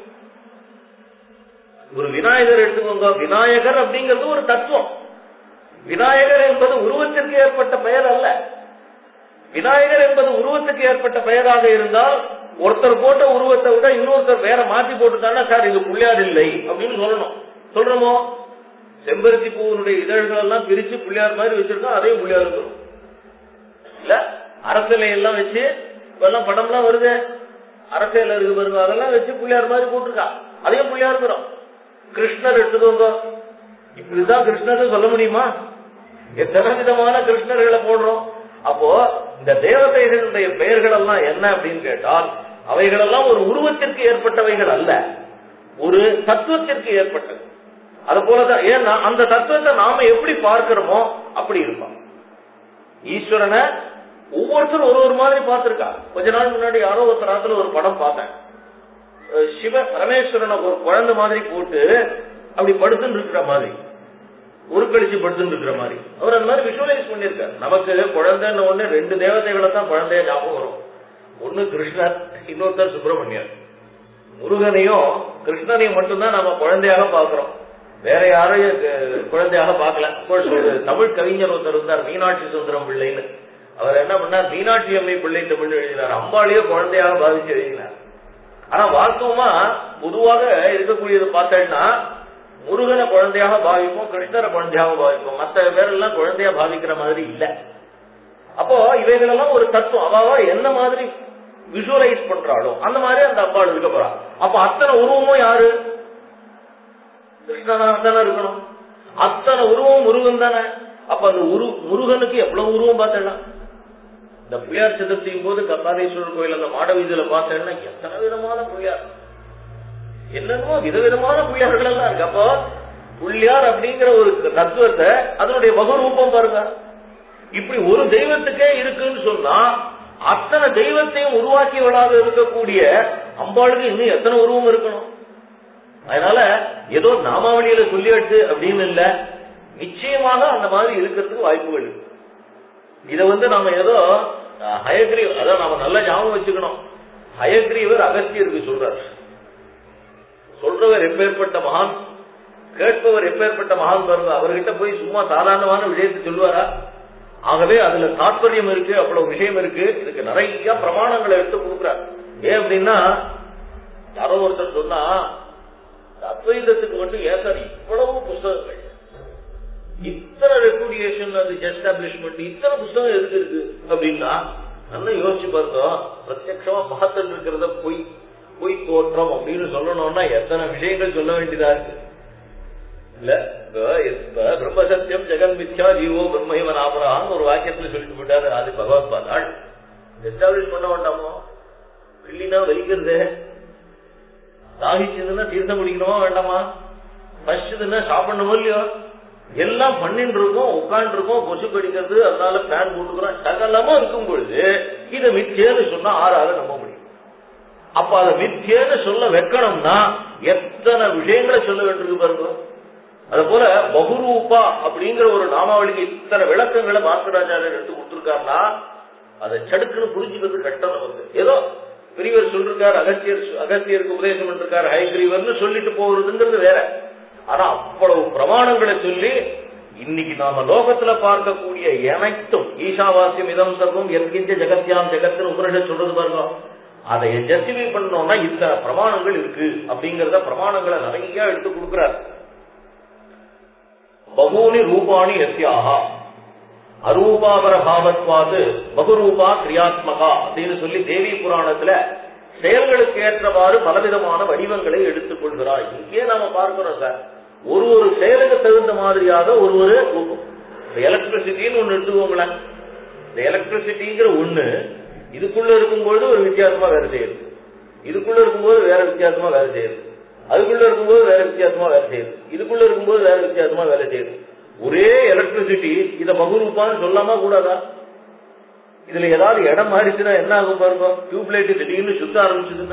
ஒரு விநாயகர் எடுத்துக்கோங்க விநாயகர் அப்படிங்கிறது ஒரு தத்துவம் விநாயகர் என்பது உருவத்திற்கு ஏற்பட்ட பெயர் அல்ல விநாயகர் என்பது உருவத்துக்கு ஏற்பட்ட பெயராக இருந்தால் ஒருத்தர் போட்ட உருவத்தை விட இன்னொருத்தர் வேற மாத்தி போட்டுட்டானா சார் இது புள்ளியார் இல்லை அப்படின்னு சொல்லணும் சொல்றோமோ செம்பருத்தி பூவினுடைய இதழ்கள் எல்லாம் பிரிச்சு புள்ளியார் மாதிரி வச்சிருக்கோம் அதே புள்ளியார் இருக்கணும் இல்ல அரசியலை எல்லாம் வச்சு இப்பெல்லாம் படம்லாம் வருது அரசியல் இருக்கு பாருங்க அதெல்லாம் வச்சு புள்ளியார் மாதிரி போட்டிருக்கா அதையும் புள்ளியார் இருக்கிறோம் கிருஷ்ணர் எடுத்துக்கோங்க இப்படிதான் கிருஷ்ணர் சொல்ல முடியுமா எத்தனை விதமான கிருஷ்ணர்களை போடுறோம் அப்போ இந்த தேவதைகளுடைய பெயர்கள் எல்லாம் என்ன அப்படின்னு கேட்டால் அவைகளெல்லாம் ஒரு உருவத்திற்கு ஏற்பட்டவைகள் அல்ல ஒரு தத்துவத்திற்கு ஏற்பட்டது அது போலதான் ஏன்னா அந்த தத்துவத்தை நாம எப்படி பார்க்கிறோமோ அப்படி இருப்பான் ஈஸ்வரனை ஒவ்வொருத்தரும் ஒரு ஒரு மாதிரி பார்த்திருக்கா கொஞ்ச நாள் முன்னாடி யாரோ ஒரு தரத்துல ஒரு படம் பார்த்தேன் அஹ் சிவ பரமேஸ்வரனை ஒரு குழந்தை மாதிரி போட்டு அப்படி படுத்துன்னு இருக்கிற மாதிரி உருக்கழிச்சு படுத்துன்னு இருக்கிற மாதிரி அவர் அந்த மாதிரி விஷுவலைஸ் பண்ணிருக்காரு நமக்கு குழந்தைன்னு ஒண்ணு ரெண்டு தேவதைகளை தான் குழந்தைய ஞாபகம் வரும் ஒண்ணு கிருஷ்ணர் இன்னொருத்தர் சுப்பிரமணியர் முருகனையும் கிருஷ்ணனையும் மட்டும்தான் நம்ம குழந்தையாக பாக்குறோம் வேற யாரையும் அஹ், குழந்தையாக பார்க்கல Of course, ஒரு தமிழ் கவிஞர் ஒருத்தர் இருந்தார் மீனாட்சி சுந்தரம் பிள்ளைன்னு அவர் என்ன பண்ணார் மீனாட்சி அம்மை பிள்ளை தமிழ் எழுதினார் அம்பாளையே குழந்தையாக பாதிச்சு எழுதினார் ஆனா வாஸ்தவமா பொதுவாக இருக்கக்கூடியது பார்த்தேன்னா முருகனை குழந்தையாக பாவிப்போம் கிருஷ்ணரை குழந்தையாக பாவிப்போம் மத்த பேரெல்லாம் குழந்தையா பாவிக்கிற மாதிரி இல்ல அப்போ இவைகளெல்லாம் ஒரு தத்துவம் அவாவா என்ன மாதிரி விஷுவலைஸ் பண்றாளோ அந்த மாதிரி அந்த அம்பாள் இருக்க போறா அப்ப அத்தனை உருவமும் யாரு கிருஷ்ணனா தானே இருக்கணும் அத்தனை உருவம் முருகன் தானே அப்ப அந்த உரு முருகனுக்கு எவ்வளவு உருவம் பார்த்தேன்னா இந்த பிள்ளையார் சதுர்த்தியும் போது கபாலீஸ்வரர் கோயில் அந்த மாட வீதியில பார்த்தேன்னா எத்தனை விதமான பிள்ளையார் என்னென்னமோ விதவிதமான பிள்ளையார்கள் எல்லாம் இருக்கு அப்போ பிள்ளையார் அப்படிங்கிற ஒரு தத்துவத்தை அதனுடைய பகுரூபம் பாருங்க இப்படி ஒரு தெய்வத்துக்கே இருக்குன்னு சொன்னா அத்தனை தெய்வத்தையும் உருவாக்கியவளாக இருக்கக்கூடிய அம்பாளுக்கு இன்னும் எத்தனை உருவம் இருக்கணும் அதனால ஏதோ நாமாவளியில சொல்லியாச்சு அப்படின்னு இல்ல நிச்சயமாக அந்த மாதிரி இருக்கிறதுக்கு வாய்ப்புகள் இருக்கு இத வந்து நாம ஏதோ அஹ், ஹயக்ரீவ் அதான் நாம நல்லா ஞாபகம் வச்சுக்கணும் ஹயக்ரீவர் அகஸ்தியருக்கு சொல்றார் சொல்றவர் எப்பேற்பட்ட மகான் கேட்பவர் எப்பேற்பட்ட மகான் பாருங்க அவர்கிட்ட போய் சும்மா சாதாரணமான விஷயத்தை சொல்லுவாரா ஆகவே அதுல தாற்பயம் இருக்கு அவ்வளவு விஷயம் இருக்கு இதுக்கு நிறைய பிரமாணங்களை எடுத்து கொடுக்குறார் ஏன் அப்படின்னா யாரோ ஒருத்தர் சொன்னா அத்வைதத்துக்கு மட்டும் ஏன் சார் இவ்வளவு புஸ்தகங்கள் இத்தனை ரெப்புடியேஷன் அது எஸ்டாப்ளிஷ்மெண்ட் இத்தனை புஸ்தகம் எதுக்கு இருக்கு அப்படின்னா நல்லா யோசிச்சு பார்த்தோம் பிரத்யட்சமா பார்த்துட்டு இருக்கிறத பொய் பொய் தோற்றம் அப்படின்னு சொல்லணும்னா எத்தனை விஷயங்கள் சொல்ல வேண்டியதா இருக்கு இல்ல இப்ப இப்ப பிரம்ம சத்தியம் ஜெகன் மித்யா ஜீவோ பிரம்மஹிம நாபரான்னு ஒரு வாக்கியத்துல சொல்லிட்டு போயிட்டாரு அது பகவத் பாதாள் எஸ்டாப்ளிஷ் பண்ண வேண்டாமோ கிள்ளினா வலிக்கிறதே தாகிச்சதுன்னா தீர்த்தம் குடிக்கணுமா வேண்டாமா பசிச்சதுன்னா சாப்பிடணுமோ இல்லையோ எல்லாம் பண்ணிட்டு இருக்கோம் உட்கார்ந்து இருக்கோம் கொசு கடிக்கிறது அதனால ஃபேன் போட்டுக்கிறோம் சகலமா இருக்கும் பொழுது இதை மிச்சேன்னு சொன்னா ஆறாக நம்ப முடியும் அப்ப அதை மித்தியன்னு சொல்ல வைக்கணும்னா எத்தனை விஷயங்களை சொல்ல வேண்டியிருக்கு பாருங்க அது போல பகுரூபா அப்படிங்கிற ஒரு நாமாவளிக்கு இத்தனை விளக்கங்களை பாஸ்கராச்சாரியர் எடுத்து கொடுத்திருக்காருன்னா அதை சடுக்குன்னு புரிஞ்சுக்கிறது கஷ்டம் நமக்கு ஏதோ பெரியவர் சொல்லிருக்காரு அகஸ்தியர் அகஸ்தியருக்கு உபதேசம் பண்ணிருக்காரு ஹைகிரீவர்னு சொல்லிட்டு போறதுங்கிறது வேற ஆனா அவ்வளவு பிரமாணங்களை சொல்லி இன்னைக்கு நாம லோகத்துல பார்க்கக்கூடிய அனைத்தும் ஈஷாவாசியம் இதம் சர்வம் என்கின்ற ஜெகத்யாம் ஜெகத்தின் உபனிஷத் சொல்றது பாருங்க அதை ஜஸ்டிஃபை பண்ணோம்னா இத்தனை பிரமாணங்கள் இருக்கு அப்படிங்கறத பிரமாணங்களை நிறைய எடுத்து கொடுக்கிறார் பகூனி ரூபாணி எஸ்யாகா அரூபாவர பாவத்வாது பகுரூபா கிரியாத்மகா அப்படின்னு சொல்லி தேவி புராணத்துல செயல்களுக்கு ஏற்றவாறு பலவிதமான வடிவங்களை எடுத்துக் கொள்கிறார் இங்கே நாம பார்க்கிறோம் சார் ஒரு ஒரு செயலுக்கு தகுந்த மாதிரியாக ஒரு ஒரு ரூபம் எலக்ட்ரிசிட்டின்னு ஒண்ணு எடுத்துக்கோங்களேன் இந்த எலக்ட்ரிசிட்டிங்கிற ஒண்ணு இதுக்குள்ள இருக்கும்போது ஒரு வித்தியாசமா வேலை செய்யுது இதுக்குள்ள இருக்கும்போது வேற வித்தியாசமா வேலை செய்யுது அதுக்குள்ள இருக்கும்போது வேற வித்தியாசமா வேலை செய்யுது இதுக்குள்ள இருக்கும்போது வேற வித்தியாசமா வேலை செய்யுது ஒரே எலக்ட்ரிசிட்டி இத பகுரூப்பான்னு சொல்லாமா கூடாதா இதுல ஏதாவது இடம் மாறிச்சுன்னா என்ன ஆகும் பாருங்க டியூப் லைட் திடீர்னு சுத்த ஆரம்பிச்சதுன்னா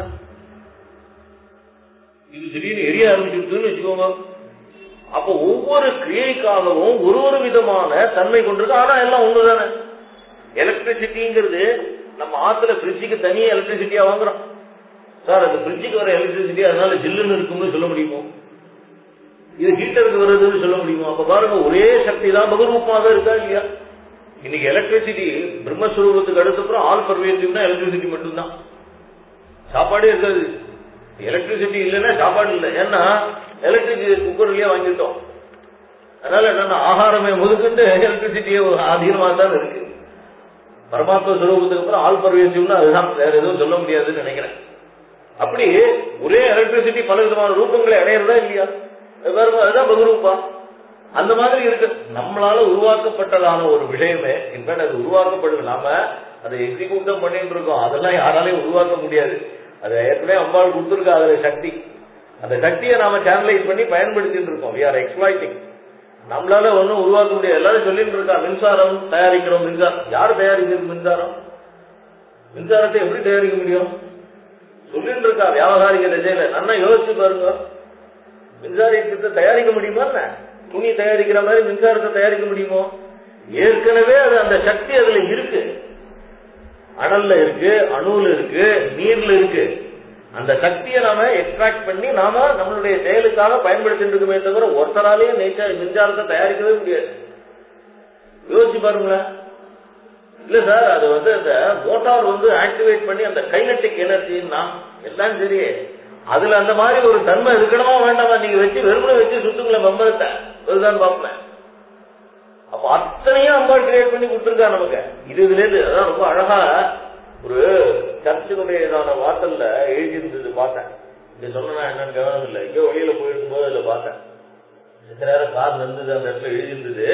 இது திடீர்னு எரிய ஆரம்பிச்சிருச்சுன்னு வச்சுக்கோங்க அப்ப ஒவ்வொரு கிரியைக்காகவும் ஒரு ஒரு விதமான தன்மை கொண்டிருக்கு ஆனா எல்லாம் ஒண்ணுதானே எலக்ட்ரிசிட்டிங்கிறது நம்ம ஆத்துல ஃப்ரிட்ஜுக்கு தனியா எலக்ட்ரிசிட்டியா வாங்குறோம் சார் அந்த ஃப்ரிட்ஜுக்கு வர எலக்ட்ரிசிட்டி அதனால ஜில்லுன்னு இருக்கும்னு சொல்ல முடியுமோ இது ஹீட்டருக்கு வருதுன்னு சொல்ல முடியுமா அப்ப பாருங்க ஒரே சக்தி தான் பகுரூபமாக இருக்கா இல்லையா இன்னைக்கு எலக்ட்ரிசிட்டி பிரம்மஸ்வரூபத்துக்கு அடுத்தப்புறம் ஆல் பர்வேசிவ்னா எலக்ட்ரிசிட்டி மட்டும்தான் சாப்பாடே இருக்காது எலக்ட்ரிசிட்டி இல்லைன்னா சாப்பாடு இல்லை ஏன்னா எலக்ட்ரிசிட்டி குக்கர்லயே வாங்கிட்டோம் அதனால என்னன்னா ஆகாரமே முதுகுண்டு எலக்ட்ரிசிட்டியே ஆதீனமா தான் இருக்கு பரமாத்ம சுரூபத்துக்கு அப்புறம் ஆல் பர்வேசிவ்னா அதுதான் வேற எதுவும் சொல்ல முடியாதுன்னு நினைக்கிறேன் அப்படி ஒரே எலக்ட்ரிசிட்டி பல விதமான ரூபங்களை அடையிறதா இல்லையா பாருங்க அதுதான் பகுரூப்பா அந்த மாதிரி இருக்கு நம்மளால உருவாக்கப்பட்டதான ஒரு விஷயமே இன்ஃபேக்ட் அது உருவாக்கப்படுது நாம அதை எக்ஸிக்யூட் தான் பண்ணிட்டு இருக்கோம் அதெல்லாம் யாராலையும் உருவாக்க முடியாது அது ஏற்கனவே அம்பாள் கொடுத்துருக்கா அதுல சக்தி அந்த சக்தியை நாம சேனலைஸ் பண்ணி பயன்படுத்திட்டு இருக்கோம் வி ஆர் எக்ஸ்பிளாய்டிங் நம்மளால ஒண்ணும் உருவாக்க முடியாது எல்லாரும் சொல்லிட்டு இருக்கா மின்சாரம் தயாரிக்கிறோம் மின்சாரம் யார் தயாரிக்கிறது மின்சாரம் மின்சாரத்தை எப்படி தயாரிக்க முடியும் சொல்லிட்டு இருக்கா வியாபகாரிக திசையில நல்லா யோசிச்சு பாருங்க மின்சாரத்தை தயாரிக்க முடியுமா என்ன துணி தயாரிக்கிற மாதிரி மின்சாரத்தை தயாரிக்க முடியுமோ ஏற்கனவே அது அந்த சக்தி அதுல இருக்கு அனல்ல இருக்கு அணுல இருக்கு நீர்ல இருக்கு அந்த சக்தியை நாம எக்ஸ்ட்ராக்ட் பண்ணி நாம நம்மளுடைய செயலுக்காக பயன்படுத்திட்டு இருக்குமே தவிர ஒருத்தராலேயே நேச்சர் மின்சாரத்தை தயாரிக்கவே முடியாது யோசிச்சு பாருங்களேன் இல்ல சார் அது வந்து அந்த மோட்டார் வந்து ஆக்டிவேட் பண்ணி அந்த கைனட்டிக் எனர்ஜின்னா எல்லாம் சரி அதுல அந்த மாதிரி ஒரு தன்மை இருக்கணுமா வேண்டாமா நீங்க வச்சு வெறுமனை வச்சு சுத்துங்களேன் பம்பரத்தை அதுதான் பார்ப்பேன் அப்ப அத்தனையும் அம்பாள் கிரியேட் பண்ணி கொடுத்துருக்கா நமக்கு இது இதுல இருந்து அதான் ரொம்ப அழகா ஒரு சர்ச்சுடைய வாசல்ல எழுதியிருந்தது பார்த்தேன் இது சொன்னா என்னன்னு கவனம் இல்லை எங்கேயோ வெளியில போயிருக்கும் போது அதுல பார்த்தேன் சித்த நேரம் கார் இருந்தது அந்த இடத்துல எழுதியிருந்தது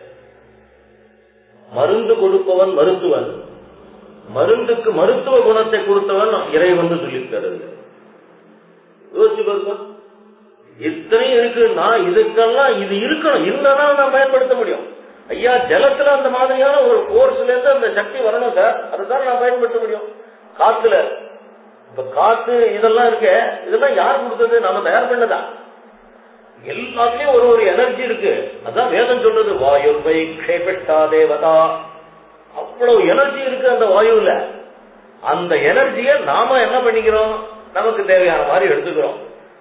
மருந்து கொடுப்பவன் மருத்துவன் மருந்துக்கு மருத்துவ குணத்தை கொடுத்தவன் இறைவன் சொல்லியிருக்காரு யோசிச்சு பாருங்க இத்தனையும் இருக்குன்னா இதுக்கெல்லாம் இது இருக்கணும் இல்லைன்னா நான் பயன்படுத்த முடியும் ஐயா ஜலத்துல அந்த மாதிரியான ஒரு கோர்ஸ்ல இருந்து அந்த சக்தி வரணும் சார் அதுதான் நான் பயன்படுத்த முடியும் காத்துல இப்ப காத்து இதெல்லாம் இருக்க இதெல்லாம் யார் கொடுத்தது நாம தயார் பண்ணதா எல்லாத்துலயும் ஒரு ஒரு எனர்ஜி இருக்கு அதான் வேதம் சொல்றது வாயுவை க்ஷேபிட்டா தேவதா அவ்வளவு எனர்ஜி இருக்கு அந்த வாயுல அந்த எனர்ஜிய நாம என்ன பண்ணிக்கிறோம் நமக்கு தேவையான மாதிரி எடுத்துக்கிறோம்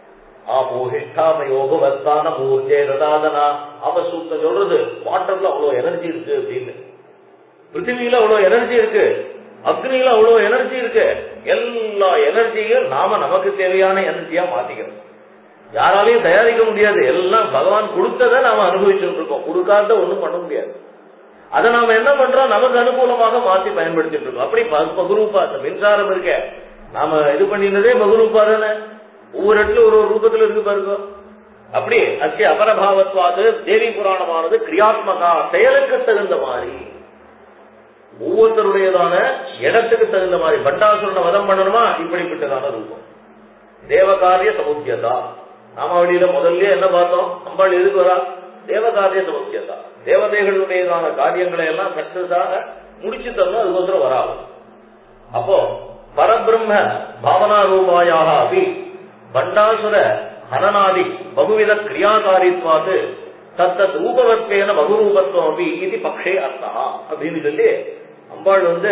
ஆபோஹிஷ்டாமயோகவஸ்தான மூர்ஜே ரதாதனா அவசூத்த சொல்றது வாட்டர்ல அவ்வளவு எனர்ஜி இருக்கு அப்படின்னு பிருத்திவியில அவ்வளவு எனர்ஜி இருக்கு அக்னியில அவ்வளவு எனர்ஜி இருக்கு எல்லா எனர்ஜியும் நாம நமக்கு தேவையான எனர்ஜியா மாத்திக்கிறோம் யாராலையும் தயாரிக்க முடியாது எல்லாம் பகவான் கொடுத்ததை நாம அனுபவிச்சுட்டு இருக்கோம் கொடுக்காத ஒண்ணும் பண்ண முடியாது அதை நாம என்ன பண்றோம் நமக்கு அனுகூலமாக மாத்தி பயன்படுத்திட்டு இருக்கோம் அப்படி பகுரூப்பா அந்த மின்சாரம் இருக்க நாம இது பண்ணினதே பகுரூப்பா தானே ஒவ்வொரு இடத்துல ஒரு ஒரு ரூபத்துல இருக்கு பாருங்க அப்படி அத்திய அபரபாவத்வாது தேவி புராணமானது கிரியாத்மகா செயலுக்கு தகுந்த மாதிரி ஒவ்வொருத்தருடையதான இடத்துக்கு தகுந்த மாதிரி பண்டாசுரனை வதம் பண்ணணுமா இப்படிப்பட்டதான ரூபம் தேவகாரிய சமுத்தியதா நாமாவளியில முதல்ல என்ன பார்த்தோம் அம்பாள் எதுக்கு வரா தேவகாரிய சமுத்தியதா தேவதைகளுடையதான காரியங்களை எல்லாம் சக்சஸாக முடிச்சு தரணும் அதுக்கோசரம் வராது அப்போ பரபிரம்ம பாவனா ரூபாயாக அபி பண்டாசுர ஹனநாதி பகுவித கிரியாகாரித்வாது தத்தத் ரூபவத்வேன பகுரூபத்துவம் அபி இது பக்ஷே அர்த்தா அப்படின்னு சொல்லி அம்பாள் வந்து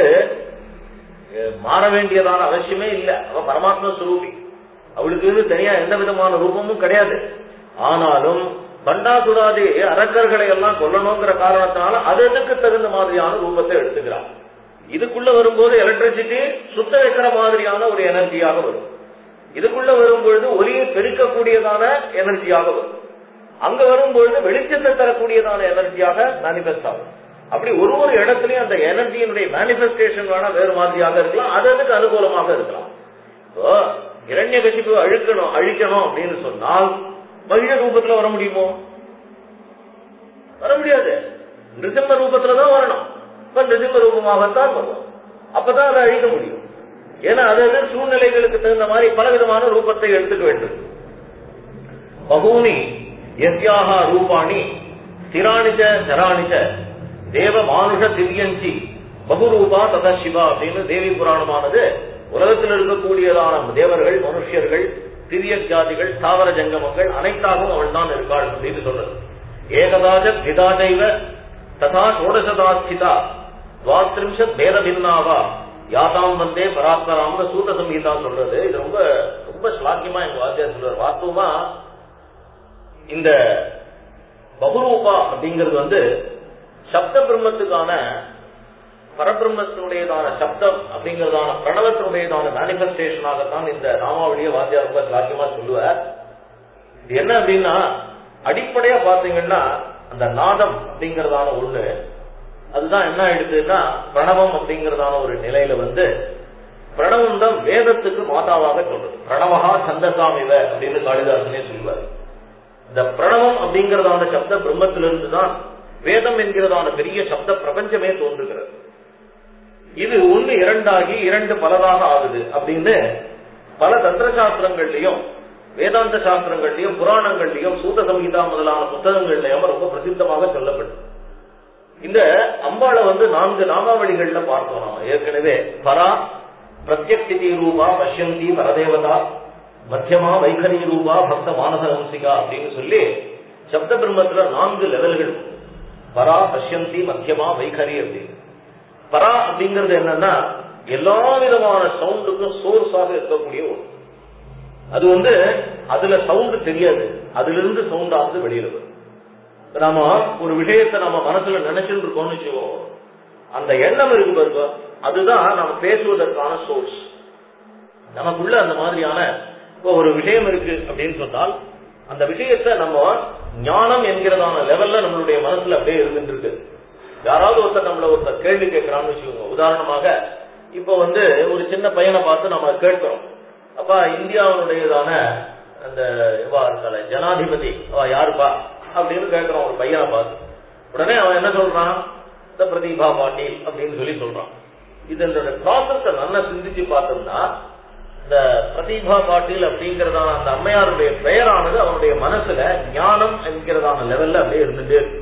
மாற வேண்டியதான அவசியமே இல்லை அவ பரமாத்ம சுரூபி அவளுக்கு தனியா எந்த விதமான ரூபமும் கிடையாது ஆனாலும் பண்டாசுராதி அரக்கர்களை எல்லாம் கொல்லணுங்கிற காரணத்தினால அதற்கு தகுந்த மாதிரியான ரூபத்தை எடுத்துக்கிறான் இதுக்குள்ள வரும்போது எலக்ட்ரிசிட்டி சுத்த வைக்கிற மாதிரியான ஒரு எனர்ஜியாக வரும் இதுக்குள்ள வரும்பொழுது ஒலியை பெருக்கக்கூடியதான எனர்ஜியாக வரும் அங்க வரும்பொழுது வெளிச்சத்தை தரக்கூடியதான எனர்ஜியாக மேனிபெஸ்ட் ஆகும் அப்படி ஒரு ஒரு இடத்துலயும் அந்த எனர்ஜியினுடைய மேனிபெஸ்டேஷன் வேணா வேறு மாதிரியாக இருக்கலாம் அது அதுக்கு அனுகூலமாக இருக்கலாம் இப்போ இரண்ய கசிப்பு அழுக்கணும் அழிக்கணும் அப்படின்னு சொன்னால் மகிழ ரூபத்துல வர முடியுமோ வர முடியாது நிருசிம்ம ரூபத்துல தான் வரணும் இப்ப நிருசிம்ம ரூபமாகத்தான் வரும் அப்பதான் அதை அழிக்க முடியும் ஏன்னா அது சூழ்நிலைகளுக்கு தகுந்த மாதிரி பலவிதமான ரூபத்தை எடுத்துக்க வேண்டும் பகூனி எஸ்யாக ரூபாணி ஸ்திராணிச்ச சராணிச்ச தேவ மானுஷ திவ்யஞ்சி பகுரூபா தத சிவா அப்படின்னு தேவி புராணமானது உலகத்தில் இருக்கக்கூடியதான தேவர்கள் மனுஷியர்கள் திவ்ய ஜாதிகள் தாவர ஜங்கமங்கள் அனைத்தாகவும் அவள் தான் இருக்காள் அப்படின்னு சொல்றது ஏகதாஜ திதாஜைவ ததா ஷோடசதாஸ்திதா துவாத்ரிம்சத் பேத பின்னாவா யாதாம் வந்தே பராத்பராம்னு சூத சம்ஹீதா சொல்றது இது ரொம்ப ரொம்ப ஸ்லாக்கியமா எங்க வாத்தியார் சொல்றாரு வாஸ்தவமா இந்த பகுரூபா அப்படிங்கிறது வந்து சப்த பிரம்மத்துக்கான பரபிரம்மத்தினுடையதான சப்தம் அப்படிங்கிறதான பிரணவத்தினுடையதான மேனிபெஸ்டேஷனாகத்தான் இந்த ராமாவளிய வாத்தியார் ரொம்ப சாக்கியமா சொல்லுவார் இது என்ன அப்படின்னா அடிப்படையா பாத்தீங்கன்னா அந்த நாதம் அப்படிங்கறதான ஒண்ணு அதுதான் என்ன ஆயிடுதுன்னா பிரணவம் அப்படிங்கறதான ஒரு நிலையில வந்து பிரணவம் தான் வேதத்துக்கு மாதாவாக சொல்றது பிரணவகா சந்தசாமிவ அப்படின்னு காளிதாசனே சொல்லுவார் இந்த பிரணவம் அப்படிங்கறதான சப்த பிரம்மத்திலிருந்து தான் வேதம் என்கிறதான பெரிய சப்த பிரபஞ்சமே தோன்றுகிறது இது ஒண்ணு இரண்டாகி இரண்டு பலதாக ஆகுது அப்படின்னு பல தந்திர சாஸ்திரங்கள்லயும் வேதாந்த சாஸ்திரங்கள்லயும் புராணங்கள்லயும் சூத சம்ஹிதா முதலான புத்தகங்கள்லயும் ரொம்ப பிரசித்தமாக சொல்லப்பட்டது இந்த அம்பாளை வந்து நான்கு நாமாவளிகள்ல பார்த்தோம் நாம ஏற்கனவே பரா பிரத்யக்தி ரூபா பஷ்யந்தி பரதேவதா மத்தியமா வைகரி ரூபா பக்த மானச ஹம்சிகா அப்படின்னு சொல்லி சப்த பிரம்மத்துல நான்கு லெவல்கள் பரா பஷ்யந்தி மத்தியமா வைகரி அப்படின்னு பரா அப்படிங்கிறது என்னன்னா எல்லா விதமான சவுண்டுக்கும் சோர்ஸாக இருக்கக்கூடிய ஒன்று அது வந்து அதுல சவுண்ட் தெரியாது அதுல இருந்து சவுண்ட் ஆகுது வெளியில வரும் இப்ப நாம ஒரு விஷயத்தை நம்ம மனசுல நினைச்சுட்டு இருக்கோம்னு வச்சுக்கோம் அந்த எண்ணம் இருக்கு பாருங்க அதுதான் நம்ம பேசுவதற்கான சோர்ஸ் நமக்குள்ள அந்த மாதிரியான இப்போ ஒரு விஷயம் இருக்கு அப்படின்னு சொன்னால் அந்த விஷயத்தை நம்ம ஞானம் என்கிறதான லெவல்ல நம்மளுடைய மனசுல அப்படியே இருந்துட்டு இருக்கு யாராவது ஒருத்தர் நம்மள ஒருத்தர் கேள்வி கேட்கிறான்னு வச்சுக்கோங்க உதாரணமாக இப்ப வந்து ஒரு சின்ன பையனை பார்த்து நம்ம கேட்கிறோம் அப்பா இந்தியாவுடையதான அந்த இவா இருக்கால ஜனாதிபதி அவ யாருப்பா அப்படின்னு கேட்கிறோம் ஒரு பையனை பார்த்து உடனே அவன் என்ன சொல்றான் இந்த பிரதீபா பாட்டீல் அப்படின்னு சொல்லி சொல்றான் இதனுடைய ப்ராசஸ நல்லா சிந்திச்சு பார்த்தோம்னா இந்த பிரதீபா பாட்டீல் அப்படிங்கறதான அந்த அம்மையாருடைய பெயரானது அவனுடைய மனசுல ஞானம் என்கிறதான லெவல்ல அப்படியே இருந்துட்டே இருக்கு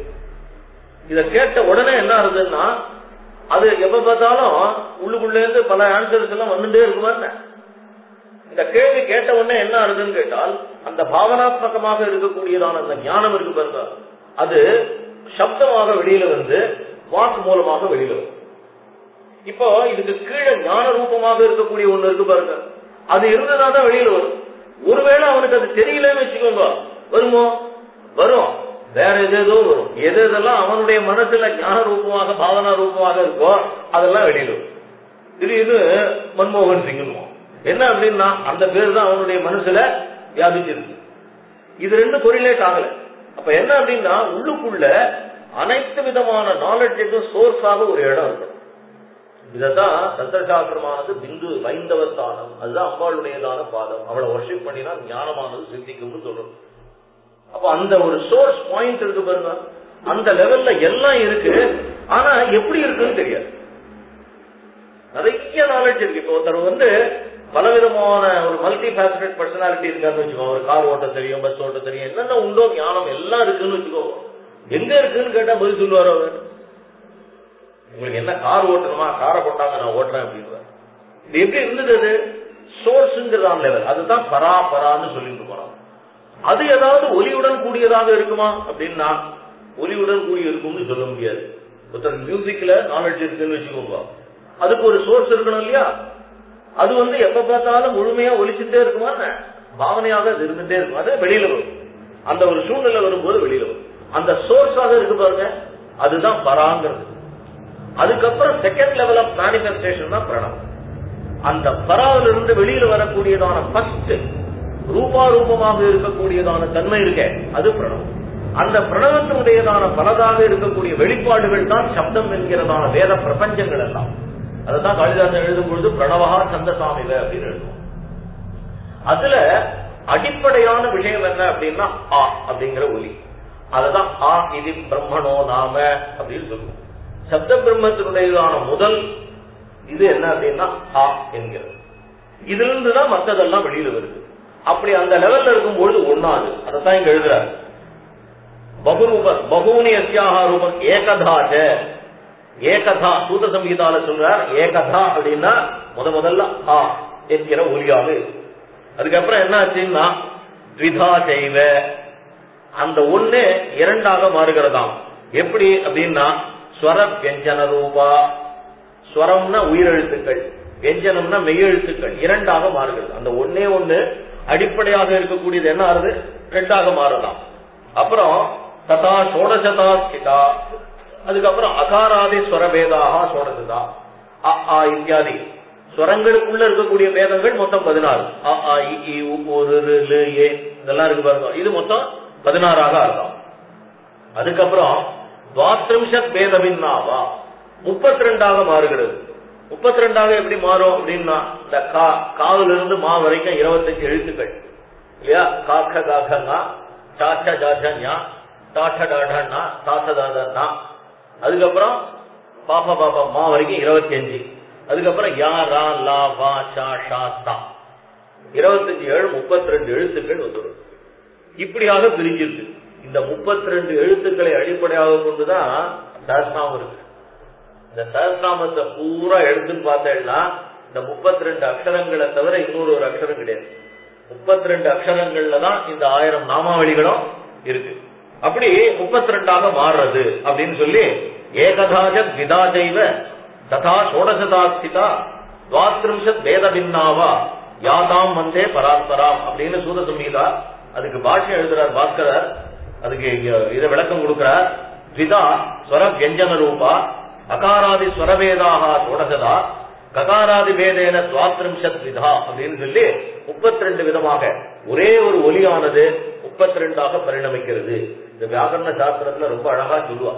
இத கேட்ட உடனே என்ன ஆகுதுன்னா அது எப்ப பார்த்தாலும் உள்ளுக்குள்ள இருந்து பல ஆன்சர்ஸ் எல்லாம் வந்துட்டே இருக்குமா என்ன? இந்த கேள்வி கேட்ட உடனே என்ன ஆகுதுன்னு கேட்டால் அந்த பாவனாத்மகமாக இருக்கக்கூடியதான அந்த ஞானம் இருக்கு பாருங்க அது சப்தமாக வெளியில வந்து வாக்கு மூலமாக வெளியில வரும் இப்போ இதுக்கு கீழே ஞான ரூபமாக இருக்கக்கூடிய ஒண்ணு இருக்கு பாருங்க அது இருந்ததா தான் வெளியில வரும் ஒருவேளை அவனுக்கு அது தெரியலன்னு வச்சுக்கோங்க வருமோ வரும் வேற எதேதோ வரும் எது எதெல்லாம் அவனுடைய மனசுல ஞான ரூபமாக பாவனா ரூபமாக இருக்கோ அதெல்லாம் வெளியில வரும் திடீர்னு மன்மோகன் சிங்னுவோம் என்ன அப்படின்னா அந்த பேர் தான் அவனுடைய மனசுல வியாபிச்சிருக்கு இது ரெண்டும் கொரிலேட் ஆகல அப்ப என்ன அப்படின்னா உள்ளுக்குள்ள அனைத்து விதமான நாலெட்ஜுக்கும் சோர்ஸாக ஒரு இடம் இருக்கணும் இததான் தந்திரசாஸ்திரமானது பிந்து வைந்தவ ஸ்தானம் அதுதான் அம்பாளுடையதான பாதம் அவளை ஒர்ஷிப் பண்ணினா ஞானமானது சித்திக்கும்னு சொல்றோம் அப்ப அந்த ஒரு சோர்ஸ் பாயிண்ட் இருக்கு பாருங்க அந்த லெவல்ல எல்லாம் இருக்கு ஆனா எப்படி இருக்குன்னு தெரியாது நிறைய நாலேஜ் இருக்கு இப்போ ஒருத்தர் வந்து பலவிதமான ஒரு மல்டி ஃபேசனட் பர்சனாலிட்டி இருக்கான்னு வச்சுக்கோங்க ஒரு கார் ஓட்ட தெரியும் பஸ் ஓட்ட தெரியும் என்னென்ன உண்டோ ஞானம் எல்லாம் இருக்குன்னு வச்சுக்கோங்க எங்க இருக்குன்னு கேட்டா பதில் சொல்லுவார் அவர் உங்களுக்கு என்ன கார் ஓட்டணுமா காரை கொண்டாங்க நான் ஓட்டுறேன் அப்படின்னு இது எப்படி இருந்தது அது சோர்ஸ்ங்கிறதான லெவல் அதுதான் பரா பரான்னு சொல்லிட்டு போறோம் அது ஏதாவது ஒலியுடன் கூடியதாக இருக்குமா அப்படின்னா ஒலியுடன் கூடி இருக்கும்னு சொல்ல முடியாது ஒருத்தர் மியூசிக்ல நாலேஜ் இருக்குன்னு வச்சுக்கோங்க அதுக்கு ஒரு சோர்ஸ் இருக்கணும் இல்லையா அது வந்து எப்ப பார்த்தாலும் முழுமையா ஒலிச்சுட்டே இருக்குமா என்ன? பாவனையாக அது இருந்துட்டே இருக்கும் அது வெளியில வரும் அந்த ஒரு சூழ்நிலை வரும்போது வெளியில வரும் அந்த சோர்ஸாக இருக்கு பாருங்க அதுதான் பராங்கிறது அதுக்கப்புறம் செகண்ட் லெவல் ஆஃப் மேனிபெஸ்டேஷன் தான் பிரணவம் அந்த பராவில இருந்து வெளியில வரக்கூடியதான ஃபர்ஸ்ட் ரூபா ரூபமாக இருக்கக்கூடியதான தன்மை இருக்கே அது பிரணவம் அந்த பிரணவத்தினுடையதான பலதாக இருக்கக்கூடிய வெளிப்பாடுகள் தான் சப்தம் என்கிறதான வேத பிரபஞ்சங்கள் எல்லாம் அதுதான் காளிதாசன் எழுதும் பொழுது பிரணவகா சந்தசாமிவ அப்படின்னு எழுதுவோம் அதுல அடிப்படையான விஷயம் என்ன அப்படின்னா ஆ அப்படிங்கிற ஒலி அதுதான் ஆ இது பிரம்மணோ நாம அப்படின்னு சொல்லுவோம் சப்த பிரம்மத்தினுடையதான முதல் இது என்ன அப்படின்னா ஆ என்கிறது இதுல இருந்து தான் மத்ததெல்லாம் வெளியில வருது அப்படி அந்த லெவல்ல இருக்கும்பொழுது ஒண்ணாது அதைத்தான் இங்க எழுதுறாரு பகுரூப பகூனி அஸ்யாக ரூபம் ஏகதாச்ச ஏகதா சூத சம்ஹிதால சொல்றார் ஏகதா அப்படின்னா முத முதல்ல ஆ என்கிற ஒலியாக இருக்கு. அதுக்கப்புறம் என்ன ஆச்சுன்னா த்விதா செய்வ அந்த ஒண்ணு இரண்டாக மாறுகிறதாம் எப்படி அப்படின்னா ஸ்வர வியஞ்சன ரூபா ஸ்வரம்னா உயிரெழுத்துக்கள் வியஞ்சனம்னா மெய்யெழுத்துக்கள் இரண்டாக மாறுகிறது அந்த ஒண்ணே ஒண்ணு அடிப்படையாக இருக்கக்கூடியது என்ன ஆறுது ரெண்டாக மாறுதாம் அப்புறம் ததா சோடசதா ஸ்திதா அதுக்கப்புறம் அகாராதி ஸ்வரபேதாக சோடசதா அ ஆ இத்தியாதி ஸ்வரங்களுக்குள்ள இருக்கக்கூடிய பேதங்கள் மொத்தம் பதினாறு அ ஆ இ ஈ உ ஒரு ரு, லு, ஏ இதெல்லாம் இருக்கு பாருங்க இது மொத்தம் பதினாறாக அர்த்தம் அதுக்கப்புறம் துவாத்ரிம்சத் பேதபின்னாவா முப்பத்தி ரெண்டாக மாறுகிறது முப்பத்தி ரெண்டாக எப்படி மாறும் அப்படின்னா இந்த கா காவில இருந்து மா வரைக்கும் இருபத்தஞ்சு எழுத்துக்கள் இல்லையா காக்க காக்கங்கா சாச்ச ஜாச்சா தாட்ட டாடா தாத்த தாதா அதுக்கப்புறம் பாப்பா பாப்பா மா வரைக்கும் இருபத்தி அஞ்சு அதுக்கப்புறம் யா ரா லா வா ஷா ஷா தா இருபத்தஞ்சு ஏழு முப்பத்தி ரெண்டு எழுத்துக்கள் வந்துடும் இப்படியாக பிரிஞ்சிருக்கு இந்த முப்பத்தி ரெண்டு எழுத்துக்களை அடிப்படையாக கொண்டுதான் சஹஸ்நாமம் இருக்கு இந்த சஹஸ்நாமத்தை பூரா எடுத்துன்னு பார்த்தேன்னா இந்த முப்பத்தி ரெண்டு அக்ஷரங்களை தவிர இன்னொரு ஒரு அக்ஷரம் கிடையாது முப்பத்தி ரெண்டு அக்ஷரங்கள்ல தான் இந்த ஆயிரம் நாமாவளிகளும் இருக்கு அப்படி முப்பத்தி ரெண்டாக மாறுறது அப்படின்னு சொல்லி ஏகதாஜ விதா தெய்வ ததா சோடசதாஸ்திதா துவாத்ரிம்சத் வேத பின்னாவா யாதாம் வந்தே பராத்பராம் அப்படின்னு சூத சம்ஹிதா அதுக்கு பாஷ்யம் எழுதுறார் பாஸ்கரர் அதுக்கு இங்க இதை விளக்கம் கொடுக்கிறார் விதா ஸ்வர வியஞ்சன ரூபா அகாராதி ஸ்வரவேதாக சோடசதா ககாராதி பேதேன துவாத்ரிம்சத் விதா அப்படின்னு சொல்லி முப்பத்தி ரெண்டு விதமாக ஒரே ஒரு ஒலியானது முப்பத்தி ரெண்டாக பரிணமிக்கிறது இந்த வியாகரண சாஸ்திரத்துல ரொம்ப அழகா சொல்லுவா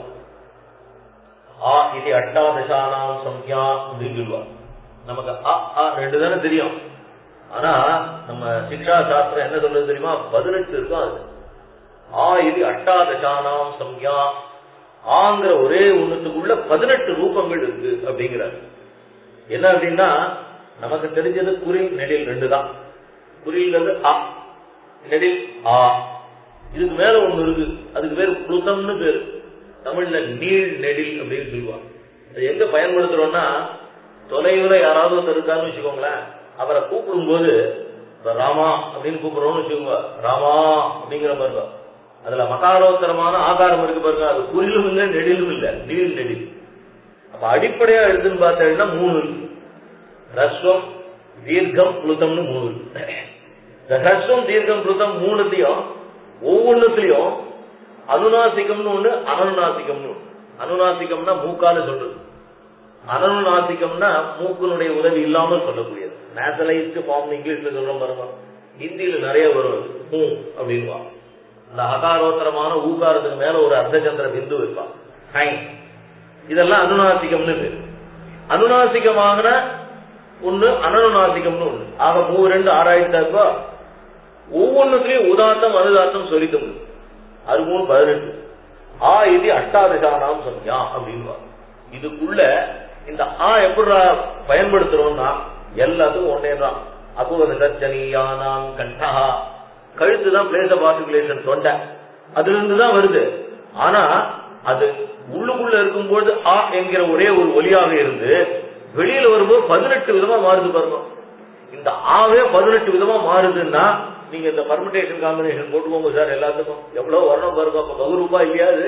ஆ இது அட்டாதசானாம் சம்யா அப்படின்னு சொல்லுவா நமக்கு அ ஆ ரெண்டு தானே தெரியும் ஆனா நம்ம சிக்ஷா சாஸ்திரம் என்ன சொல்றது தெரியுமா பதினெட்டு இருக்கும் அது ஆ இது அட்டாதசானாம் சம்யா ஆங்கிற ஒரே ஒண்ணுத்துக்குள்ள பதினெட்டு ரூபங்கள் இருக்கு அப்படிங்கிறார் என்ன அப்படின்னா நமக்கு தெரிஞ்சது குறில் நெடில் ரெண்டு தான் குறில்ங்கிறது அ நெடில் ஆ இதுக்கு மேல ஒண்ணு இருக்கு அதுக்கு பேர் புளுதம்னு பேரு தமிழ்ல நீள் நெடில் அப்படின்னு சொல்லுவாங்க அது எங்க பயன்படுத்துறோம்னா தொலைவுல யாராவது ஒருத்தர் இருக்காருன்னு வச்சுக்கோங்களேன் அவரை கூப்பிடும் போது இப்ப ராமா அப்படின்னு கூப்பிடுறோம்னு வச்சுக்கோங்க ராமா அப்படிங்கிற பாருங்க அதுல மகாரோத்தரமான ஆகாரம் இருக்கு பாருங்க அது குறிலும் இல்ல நெடிலும் இல்ல நீள் நெடில் அப்ப அடிப்படையா எடுத்துன்னு பார்த்தீங்கன்னா மூணு இருக்கு ரஸ்வம் தீர்க்கம் புளுத்தம்னு மூணு இருக்கு இந்த ஹஸ்வம் தீர்க்கம் புளுத்தம் மூணுத்தையும் ஒவ்வொன்னுத்திலையும் அனுநாசிகம்னு ஒண்ணு அனனுநாசிகம்னு ஒண்ணு அனுநாசிகம்னா மூக்கால சொல்றது அனனுநாசிகம்னா மூக்கினுடைய உதவி இல்லாமல் சொல்லக்கூடியது நேசலைஸ்டு ஃபார்ம் இங்கிலீஷ்ல சொல்றோம் பாருங்க ஹிந்தியில நிறைய வரும் அது. மூ அப்படின்வா அந்த அகாரோத்தரமான ஊகாரத்துக்கு மேல ஒரு அர்த்தச்சந்திர பிந்து இருப்பான் ஹைன் இதெல்லாம் அனுநாசிகம்னு பேரு அனுநாசிகமான ஒண்ணு அனனுநாசிகம்னு ஒண்ணு ஆக மூணு ரெண்டு ஆராய்ச்சாக்கோ ஒவ்வொன்றுலயும் உதாத்தம் அனுதாத்தம் சொல்லிக்க அது மூணு பதினெட்டு ஆ இது அஷ்டாதசானாம் சம்யா அப்படின்னு இதுக்குள்ள இந்த ஆ எப்படி பயன்படுத்துறோம்னா எல்லாத்துக்கும் ஒன்னே தான் அபுவத சச்சனியானாம் கண்டா கழுத்து தான் பிளேஸ் ஆஃப் ஆர்டிகுலேஷன் தொண்டை அதுல இருந்து தான் வருது ஆனா அது உள்ளுக்குள்ள இருக்கும்போது ஆ என்கிற ஒரே ஒரு ஒலியாக இருந்து வெளியில வரும்போது பதினெட்டு விதமா மாறுது பாருங்க இந்த ஆவே பதினெட்டு விதமா மாறுதுன்னா நீங்க இந்த பர்மிடேஷன் காம்பினேஷன் போட்டுக்கோங்க சார் எல்லாத்துக்கும் எவ்வளவு வரணும் பாருங்க அப்ப பகுரூபா இல்லையா அது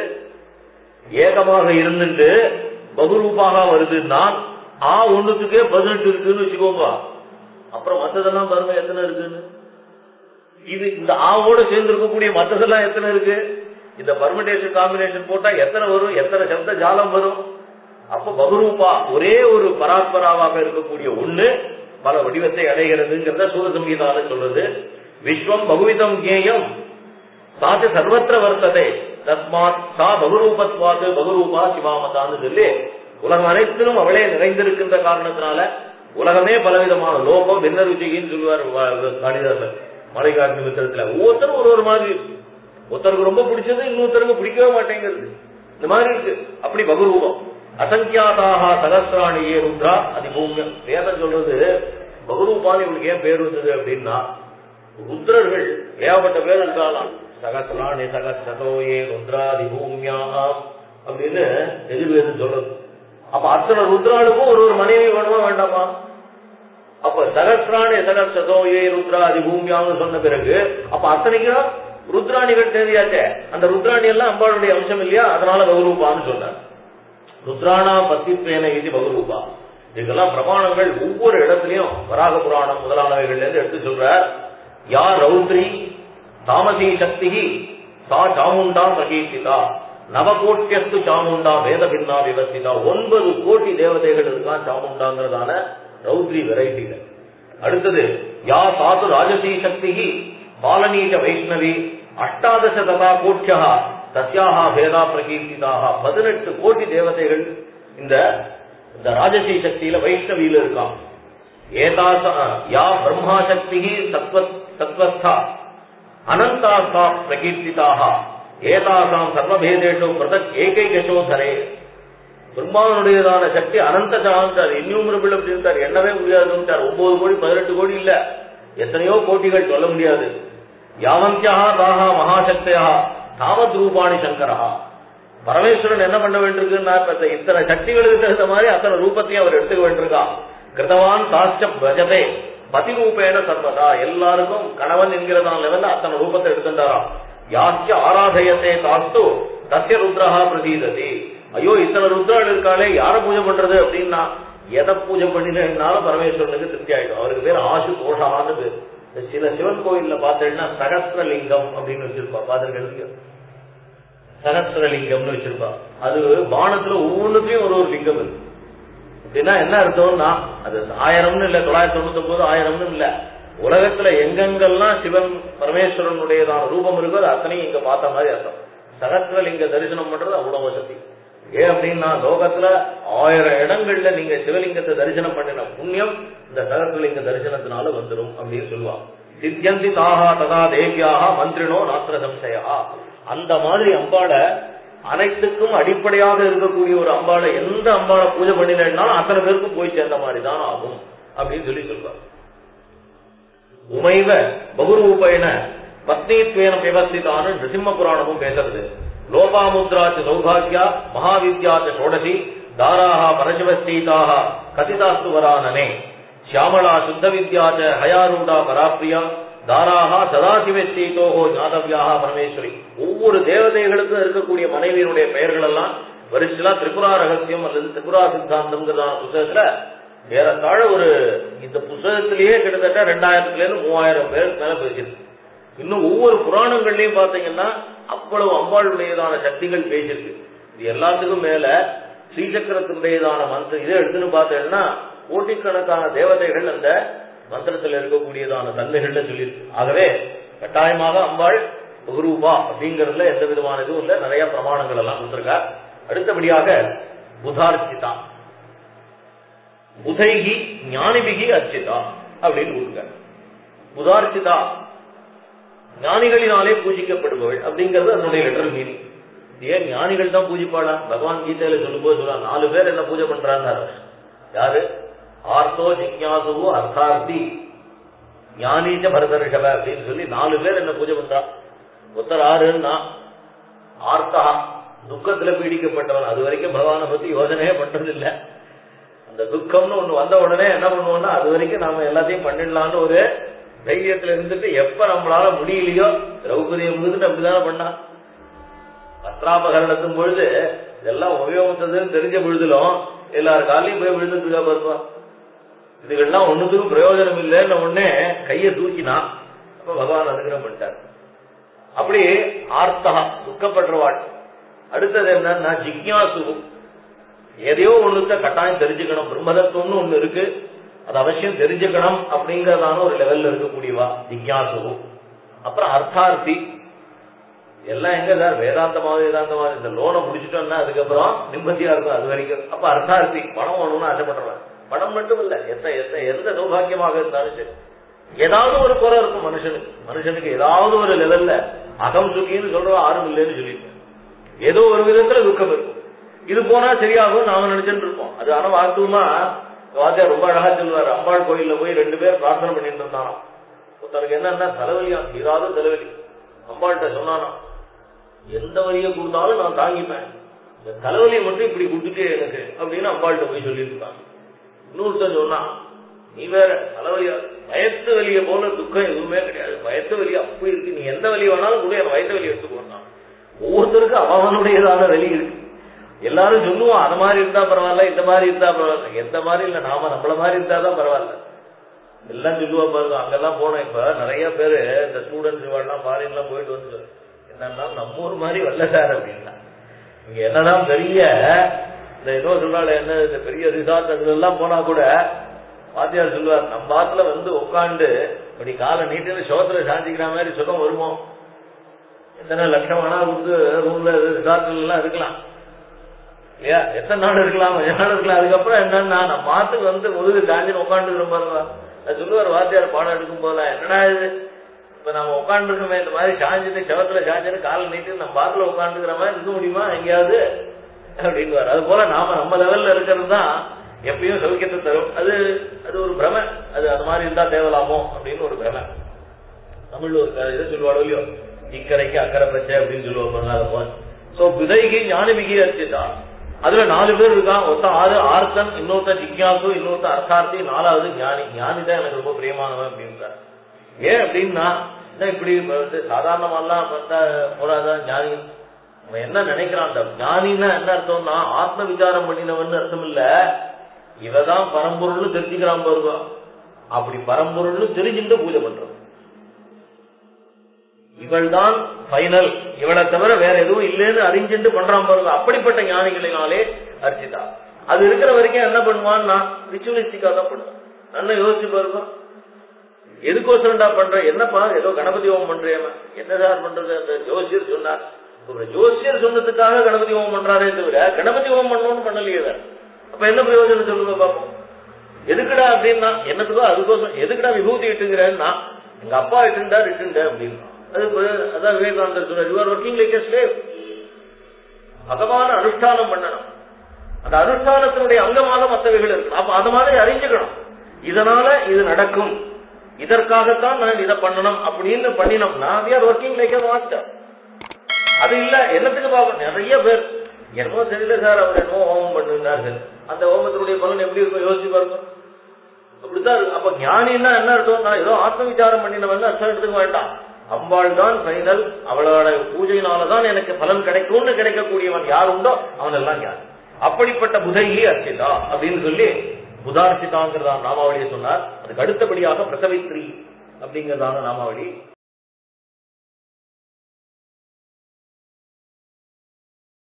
ஏகமாக இருந்துட்டு பகுரூபாக வருதுன்னா ஆ ஒண்ணுத்துக்கே பதினெட்டு இருக்குன்னு வச்சுக்கோங்க அப்புறம் மத்ததெல்லாம் பாருங்க எத்தனை இருக்குன்னு இது இந்த ஆவோட சேர்ந்து இருக்கக்கூடிய மத்ததெல்லாம் எத்தனை இருக்கு இந்த பர்மிடேஷன் காம்பினேஷன் போட்டா எத்தனை வரும் எத்தனை சப்த ஜாலம் வரும் அப்ப பகுரூபா ஒரே ஒரு பராத்பராவாக இருக்கக்கூடிய ஒண்ணு பல வடிவத்தை அடைகிறதுங்கிறத சூதசங்கீதால சொல்றது விஸ்வம் பகுவிதம் கேயம் சாத்து சர்வத்திர வர்த்ததை தஸ்மாத் சா பகுரூபத்வாது பகுரூபா சிவாமதான்னு சொல்லி உலகம் அனைத்திலும் அவளே நிறைந்திருக்கின்ற காரணத்தினால உலகமே பலவிதமான லோகம் பின்ன ருச்சிகின்னு சொல்லுவார் வ- காளிதாசர் மலைக்காட்டு நிமித்தத்துல ஒவ்வொருத்தரும் ஒரு ஒரு மாதிரி இருக்கு ஒருத்தருக்கு ரொம்ப பிடிச்சது இன்னொருத்தருக்கு பிடிக்கவே மாட்டேங்கிறது இந்த மாதிரி இருக்கு அப்படி பகுரூபம் அசங்கியாதாக சகசிராணியே ருத்ரா அதிபூமியம் வேதம் சொல்றது பகுரூபான்னு இவளுக்கு ஏன் பேர் வந்தது அப்படின்னா ருத்ரர்கள் ஏகப்பட்ட பேர் இருக்கலாம் சகசிராணி சகசதோயே ருத்ராதி பூமியாம் அப்படின்னு எதிர்வேதம் சொல்றது அப்ப அத்தனை ருத்ராளுக்கும் ஒரு ஒரு மனைவி வேணுமா வேண்டாமா அப்ப சகசிராணி சகசதோயே ருத்ராதி பூமியான்னு சொன்ன பிறகு அப்ப அத்தனைக்கும் ருத்ராணிகள் தேவையாச்சே அந்த ருத்ராணி எல்லாம் அம்பாளுடைய அம்சம் இல்லையா அதனால கௌரூபான்னு சொன்னார் ருத்ராணா பத்தித்வேன இது பகுரூபா இதுக்கெல்லாம் பிரமாணங்கள் ஒவ்வொரு இடத்துலயும் வராக புராணம் முதலானவைகள்ல இருந்து எடுத்து சொல்ற யா ரௌத்ரி தாமசி சக்தி சா சாமுண்டா பிரகீர்த்திதா நவகோட்டியஸ்து சாமுண்டா வேத பின்னா விவஸ்திதா ஒன்பது கோடி தேவதைகள் இருக்கான் சாமுண்டாங்கிறதான ரௌத்ரி வெரைட்டிகள் அடுத்தது யா சாது ராஜசி சக்தி பாலனீச்ச வைஷ்ணவி அஷ்டாதச ததா கோட்சியா தஸ்யாக பேதா பிரகீர்த்திதாக பதினெட்டு கோடி தேவதைகள் இந்த இந்த ராஜசி சக்தியில வைஷ்ணவியில இருக்கான் ஏதாச யா பிரம்மா சக்தி சத்வ சத்வஸ்தா அனந்தாஸ்தா பிரகீர்த்திதாக ஏதாசாம் சர்வபேதேஷு பிரதக் ஏகைகசோதரே பிரம்மாவனுடையதான சக்தி அனந்த சாந்தார் இன்னும் அப்படின்ட்டார் எண்ணவே முடியாதுன்ட்டார் ஒன்பது கோடி பதினெட்டு கோடி இல்ல எத்தனையோ கோட்டிகள் சொல்ல முடியாது யாவந்தியா தாகா மகாசக்தியா தாமத் ரூபாணி சங்கரா பரமேஸ்வரன் என்ன பண்ண வேண்டியிருக்குன்னா இப்ப இத்தனை சக்திகளுக்கு தகுந்த மாதிரி அத்தனை ரூபத்தையும் அவர் எடுத்துக்க வேண்டியிருக்கான் கிருதவான் தாஷ்ட பஜதே பதிரூபேன சர்வதா எல்லாருக்கும் கணவன் என்கிறதான லெவல்ல அத்தனை ரூபத்தை எடுத்துட்டாராம் யாச்ச ஆராதயத்தை காஸ்து தஸ்ய ருத்ரஹா பிரதீததி ஐயோ இத்தனை ருத்ராள் இருக்காளே யார பூஜை பண்றது அப்படின்னா எதை பூஜை பண்ணினாலும் பரமேஸ்வரனுக்கு திருப்தி ஆயிடும் அவருக்கு பேர் ஆசு தோஷான்னு பேர் சில சிவன் கோயில்ல பார்த்தீங்கன்னா சகஸ்திரலிங்கம் அப்படின்னு வச்சிருப்பா பாத்திருக்கீங்க சகஸ்திரலிங்கம்னு வச்சிருப்பா அது பானத்துல ஒவ்வொன்றுத்தையும் ஒரு ஒரு லிங்கம் இருக்கு அப்படின்னா என்ன அர்த்தம்னா அது ஆயிரம்னு இல்ல தொள்ளாயிரத்தி தொண்ணூத்தி ஒன்பது ஆயிரம்னு இல்ல உலகத்துல எங்கெங்கெல்லாம் சிவன் பரமேஸ்வரனுடையதான ரூபம் இருக்கோ அது அத்தனையும் இங்க பார்த்த மாதிரி அர்த்தம் சகஸ்திரலிங்க தரிசனம் பண்றது அவ்வளவு வசதி ஏன் அப்படின்னா லோகத்துல ஆயிரம் இடங்கள்ல நீங்க சிவலிங்கத்தை தரிசனம் பண்ணின புண்ணியம் இந்த சகஸ்திரலிங்க தரிசனத்தினால வந்துடும் அப்படின்னு சொல்லுவாங்க சித்தியந்தி தாகா ததா தேவியாக மந்திரினோ நாத்திர சம்சயா அந்த மாதிரி அம்பாளை அனைத்துக்கும் அடிப்படையாக இருக்கக்கூடிய ஒரு அம்பாளை எந்த அம்பாளை பூஜை பண்ணினாலும் அத்தனை பேருக்கும் போய் சேர்ந்த மாதிரி தான் ஆகும் அப்படின்னு சொல்லி சொல்றாங்க உமைவ பகுரூபேன பத்னித்வேன விவஸ்திதான நிருசிம்ம புராணமும் பேசுறது லோபாமுத்ராச்ச சௌபாகியா மகாவித்யாச்ச ஷோடசி தாராக பரசிவஸ்தீதாக கதிதாஸ்து வரானனே சியாமளா சுத்த வித்யாச்ச ஹயாரூடா பராப்பிரியா தாராக சதாசிவஸ்தீதோகோ ஞாதவியாக பரமேஸ்வரி ஒவ்வொரு தேவதைகளுக்கும் இருக்கக்கூடிய மனைவியினுடைய பெயர்கள் எல்லாம் வரிசலா திரிபுரா ரகசியம் அல்லது திரிபுரா சித்தாந்தம்ங்கிறதான புத்தகத்துல ஏறத்தாழ ஒரு இந்த புத்தகத்திலேயே கிட்டத்தட்ட ரெண்டாயிரத்துல இருந்து மூவாயிரம் பேர் மேல பேசியிருக்கு இன்னும் ஒவ்வொரு புராணங்கள்லயும் பாத்தீங்கன்னா அவ்வளவு அம்பாளுடையதான சக்திகள் பேசியிருக்கு இது எல்லாத்துக்கும் மேல ஸ்ரீசக்கரத்தினுடையதான மந்திரம் இதை எடுத்துன்னு பார்த்தேன்னா கோட்டிக்கணக்கான தேவதைகள் அந்த மந்திரத்தில் இருக்கக்கூடியதான தன்மைகள்ல சொல்லியிருக்கு ஆகவே கட்டாயமாக அம்பாள் பகுரூபா அப்படிங்கறதுல எந்த விதமான இதுவும் இல்ல நிறைய பிரமாணங்கள் எல்லாம் கொடுத்திருக்கார் அடுத்தபடியாக புதார்ச்சிதா புதைகி ஞானிபிகி அர்ச்சிதா அப்படின்னு கொடுங்க புதார்ச்சிதா ஞானிகளினாலே பூஜிக்கப்படுபவள் அப்படிங்கிறது அதனுடைய லெட்டர் மீனிங் ஏன் ஞானிகள் தான் பூஜிப்பாளா பகவான் கீதையில சொல்லும்போது சொல்ல நாலு பேர் என்ன பூஜை பண்றாங்க யாரு ஆர்த்தோ ஜிக்யாசுவோ அர்த்தார்த்தி ஞானீச்ச பரதர்ஷவ அப்படின்னு சொல்லி நாலு பேர் என்ன பூஜை பண்றா ஒருத்தர் ஆறுன்னா ஆர்த்தா துக்கத்துல பீடிக்கப்பட்டவன் அது வரைக்கும் பகவானை பத்தி யோசனையே பண்றது இல்ல அந்த துக்கம்னு ஒண்ணு வந்த உடனே என்ன பண்ணுவோம்னா அது வரைக்கும் நாம எல்லாத்தையும் பண்ணிடலாம்னு ஒரு தைரியத்துல இருந்துட்டு எப்ப நம்மளால முடியலையோ திரௌபதியை முழுதுட்டு அப்படிதானே பண்ணா பத்ராபகரணத்தும் பொழுது இதெல்லாம் உபயோகத்ததுன்னு தெரிஞ்ச பொழுதிலும் எல்லார் காலையும் போய் விழுந்துட்டு பாருப்பா இதுகள்லாம் ஒண்ணுத்துக்கும் பிரயோஜனம் இல்லைன்னு உடனே கையை தூக்கினா அப்ப பகவான் அனுகிரகம் பண்ணிட்டார் அப்படி ஆர்த்தகா துக்கப்படுறவாள் அடுத்தது என்னன்னா ஜிக்யாசு எதையோ ஒண்ணுத்த கட்டாயம் தெரிஞ்சுக்கணும் பிரம்மதத்துவம்னு ஒண்ணு இருக்கு அது அவசியம் தெரிஞ்சுக்கணும் அப்படிங்கறதான ஒரு லெவல்ல இருக்கக்கூடியவா ஜிக்யாசு அப்புறம் அர்த்தார்த்தி எல்லாம் எங்க சார் வேதாந்தமாக வேதாந்தமாக இந்த லோனை முடிச்சிட்டோம்னா அதுக்கப்புறம் நிம்மதியா இருக்கும் அது வரைக்கும் அப்ப அர்த்தார்த்தி பணம் வேணும்னு ஆசைப்படுறேன் பணம் மட்டும் இல்ல எத்த எத்த எந்த சௌபாகியமாக இருந்தாலும் சரி ஏதாவது ஒரு குறை இருக்கும் மனுஷனுக்கு மனுஷனுக்கு ஏதாவது ஒரு லெவல்ல அகம் சுகின்னு சொல்றோம் ஆறும் இல்லைன்னு சொல்லிட்டு ஏதோ ஒரு விதத்துல துக்கம் இருக்கும் இது போனா சரியாகும் நாம நினைச்சுட்டு இருப்போம் அது ஆனா வாஸ்தவமா வாத்தியார் ரொம்ப அழகா சொல்லுவாரு அம்பாள் கோயில்ல போய் ரெண்டு பேர் பிரார்த்தனை பண்ணிட்டு இருந்தாராம் ஒருத்தருக்கு என்னன்னா தலைவலியா தீராத தலைவலி அம்பாள்கிட்ட சொன்னானா எந்த வலியை கொடுத்தாலும் நான் தாங்கிப்பேன் இந்த தலைவலியை மட்டும் இப்படி கொடுத்துட்டே எனக்கு அப்படின்னு அம்பாள்கிட்ட போய் சொல்லியிருக்கான் இன்னொருத்தன் சொன்னான் நீ வேற தலைவலியா வயத்து வலியை போல துக்கம் எதுவுமே கிடையாது வயத்து வலி அப்படி இருக்கு நீ எந்த வலி வேணாலும் கூட என் வயத்து வலி எடுத்துக்கோட்டான் ஒவ்வொருத்தருக்கும் அவனுடையதான வலி இருக்கு எல்லாரும் சொல்லுவோம் அது மாதிரி இருந்தா பரவாயில்ல இந்த மாதிரி இருந்தா பரவாயில்ல எந்த மாதிரி இல்ல நாம நம்மள மாதிரி இருந்தாதான் பரவாயில்ல எல்லாம் சொல்லுவா பாருங்க அங்கெல்லாம் போனோம் இப்ப நிறைய பேரு இந்த ஸ்டூடெண்ட்ஸ் இவெல்லாம் ஃபாரின் எல்லாம் போயிட்டு வந்து என்னன்னா நம்ம ஊர் மாதிரி வரல சார் அப்படின்னா இங்க என்னதான் பெரிய இந்த ஏதோ சொல்றாள் என்ன இந்த பெரிய ரிசார்ட் அதுல எல்லாம் போனா கூட வாத்தியார் சொல்லுவார் நம்ம ஆத்துல வந்து உட்காந்து இப்படி காலை நீட்டு சோத்துல சாஞ்சிக்கிற மாதிரி சுகம் வருமோ எத்தனை லட்சம் வேணா கொடுத்து ரூம்ல ரிசார்ட்ல எல்லாம் இருக்கலாம் இல்லையா எத்தனை நாள் இருக்கலாம் கொஞ்ச நாள் இருக்கலாம் அதுக்கப்புறம் என்னன்னா நம்ம மாத்துக்கு வந்து முதுகு காஞ்சின்னு உட்காந்துருக்கிற பாருங்க அது சொல்லுவார் வாத்தியார் பாடம் எடுக்கும் போதெல்லாம் என்னடா இது இப்ப நம்ம உட்காந்துருக்கோமே இந்த மாதிரி சாஞ்சிட்டு செவத்துல சாஞ்சிட்டு காலை நீட்டு நம்ம பாத்துல உட்காந்துக்கிற மாதிரி இருக்க முடியுமா எங்கேயாவது அப்படின்னு அது போல நாம நம்ம லெவல்ல இருக்கிறது தான் எப்பயும் சௌக்கியத்தை தரும் அது அது ஒரு பிரமை அது அது மாதிரி இருந்தா தேவலாமோ அப்படின்னு ஒரு பிரமை தமிழ்ல ஒரு க- இதை சொல்லுவாடோ இல்லையோ இக்கரைக்கு அக்கறை பிரச்சனை அப்படின்னு சொல்லுவாங்க அது போல சோ விதைகி ஞானமிகி அர்ச்சிதா அதுல நாலு பேர் இருக்கான் ஒருத்தன் ஆறு ஆர்த்தன் இன்னொருத்தன் ஜிக்யாசு இன்னொருத்தன் அர்த்தார்த்தி நாலாவது ஞானி ஞானி தான் எனக்கு ரொம்ப பிரியமானவன் அப்படின்றார் ஏன் அப்படின்னா என்ன இப்படி வந்து சாதாரணமாலாம் பார்த்தா போடாதான் ஞானி அவன் என்ன நினைக்கிறான் அந்த ஞானின்னா என்ன அர்த்தம்னா ஆத்ம விசாரம் பண்ணினவன் அர்த்தம் இல்ல இவதான் பரம்பொருள்னு தெரிஞ்சுக்கிறான் பாருங்க அப்படி பரம்பொருள்னு தெரிஞ்சுட்டு பூஜை பண்றது இவள் தான் ஃபைனல் இவளை தவிர வேற எதுவும் இல்லைன்னு அறிஞ்சுட்டு பண்றான் பாருங்க அப்படிப்பட்ட ஞானிகளினாலே அர்ச்சிதா அது இருக்கிற வரைக்கும் என்ன பண்ணுவான்னா ரிச்சுவலிஸ்டிக்கா தான் பண்ணுவான் நல்லா யோசிச்சு பாருங்க எதுக்கோசரண்டா பண்ற என்னப்பா ஏதோ கணபதி ஹோமம் பண்றேன் என்ன சார் பண்றது அந்த ஜோசியர் சொன்னார் ஒரு ஜோசியர் சொன்னதுக்காக கணபதி ஹோமம் பண்றாரே தவிர கணபதி ஹோமம் பண்ணணும்னு பண்ணலையே வேற. அப்ப என்ன பிரயோஜனம் சொல்லுங்க பாப்போம் எதுக்குடா அப்படின்னா என்னத்துக்கோ அதுக்கோசம் எதுக்குடா விபூதி இட்டுங்கிறேன்னா எங்க அப்பா இட்டுண்டா இட்டுண்ட அப்படின்னு அது ஒரு- அதான் விவேகானந்தர் சொல்றார் யூஆர் ஒர்க்கிங் லைக் ஸ்லேவ் பகவான அனுஷ்டானம் பண்ணணும் அந்த அனுஷ்டானத்தினுடைய அங்கமாக மற்றவைகள் இருக்கு அப்ப அது மாதிரி அறிஞ்சுக்கணும் இதனால இது நடக்கும் இதற்காகத்தான் நான் இதை பண்ணணும் அப்படின்னு பண்ணினோம்னா we are working like master அது இல்ல என்னத்துக்கு பாப்போம் நிறைய பேர் என்னமோ தெரியல சார் அவர் என்னமோ ஹோமம் பண்ணுனார்கள் அந்த ஹோமத்தினுடைய பலன் எப்படி இருக்கும் யோசிச்சு பாருங்க அப்படித்தான் இருக்கு. அப்ப ஞானின்னா என்ன அர்த்தம் நான் ஏதோ ஆத்ம விசாரம் பண்ணினவன் அர்த்தம் எடுத்துக்க வேண்டாம் அம்பாள் தான் ஃபைனல் அவளோட பூஜையினாலதான் எனக்கு பலன் கிடைக்கும்னு கிடைக்கக்கூடியவன் யார் உண்டோ அவன் எல்லாம் யார் அப்படிப்பட்ட புதைகி அர்ச்சிதா அப்படின்னு சொல்லி புதார்ச்சிதாங்கிறதா நாமாவளியை சொன்னார் அதுக்கு அடுத்தபடியாக பிரசவித்ரி அப்படிங்கிறதான நாமாவளி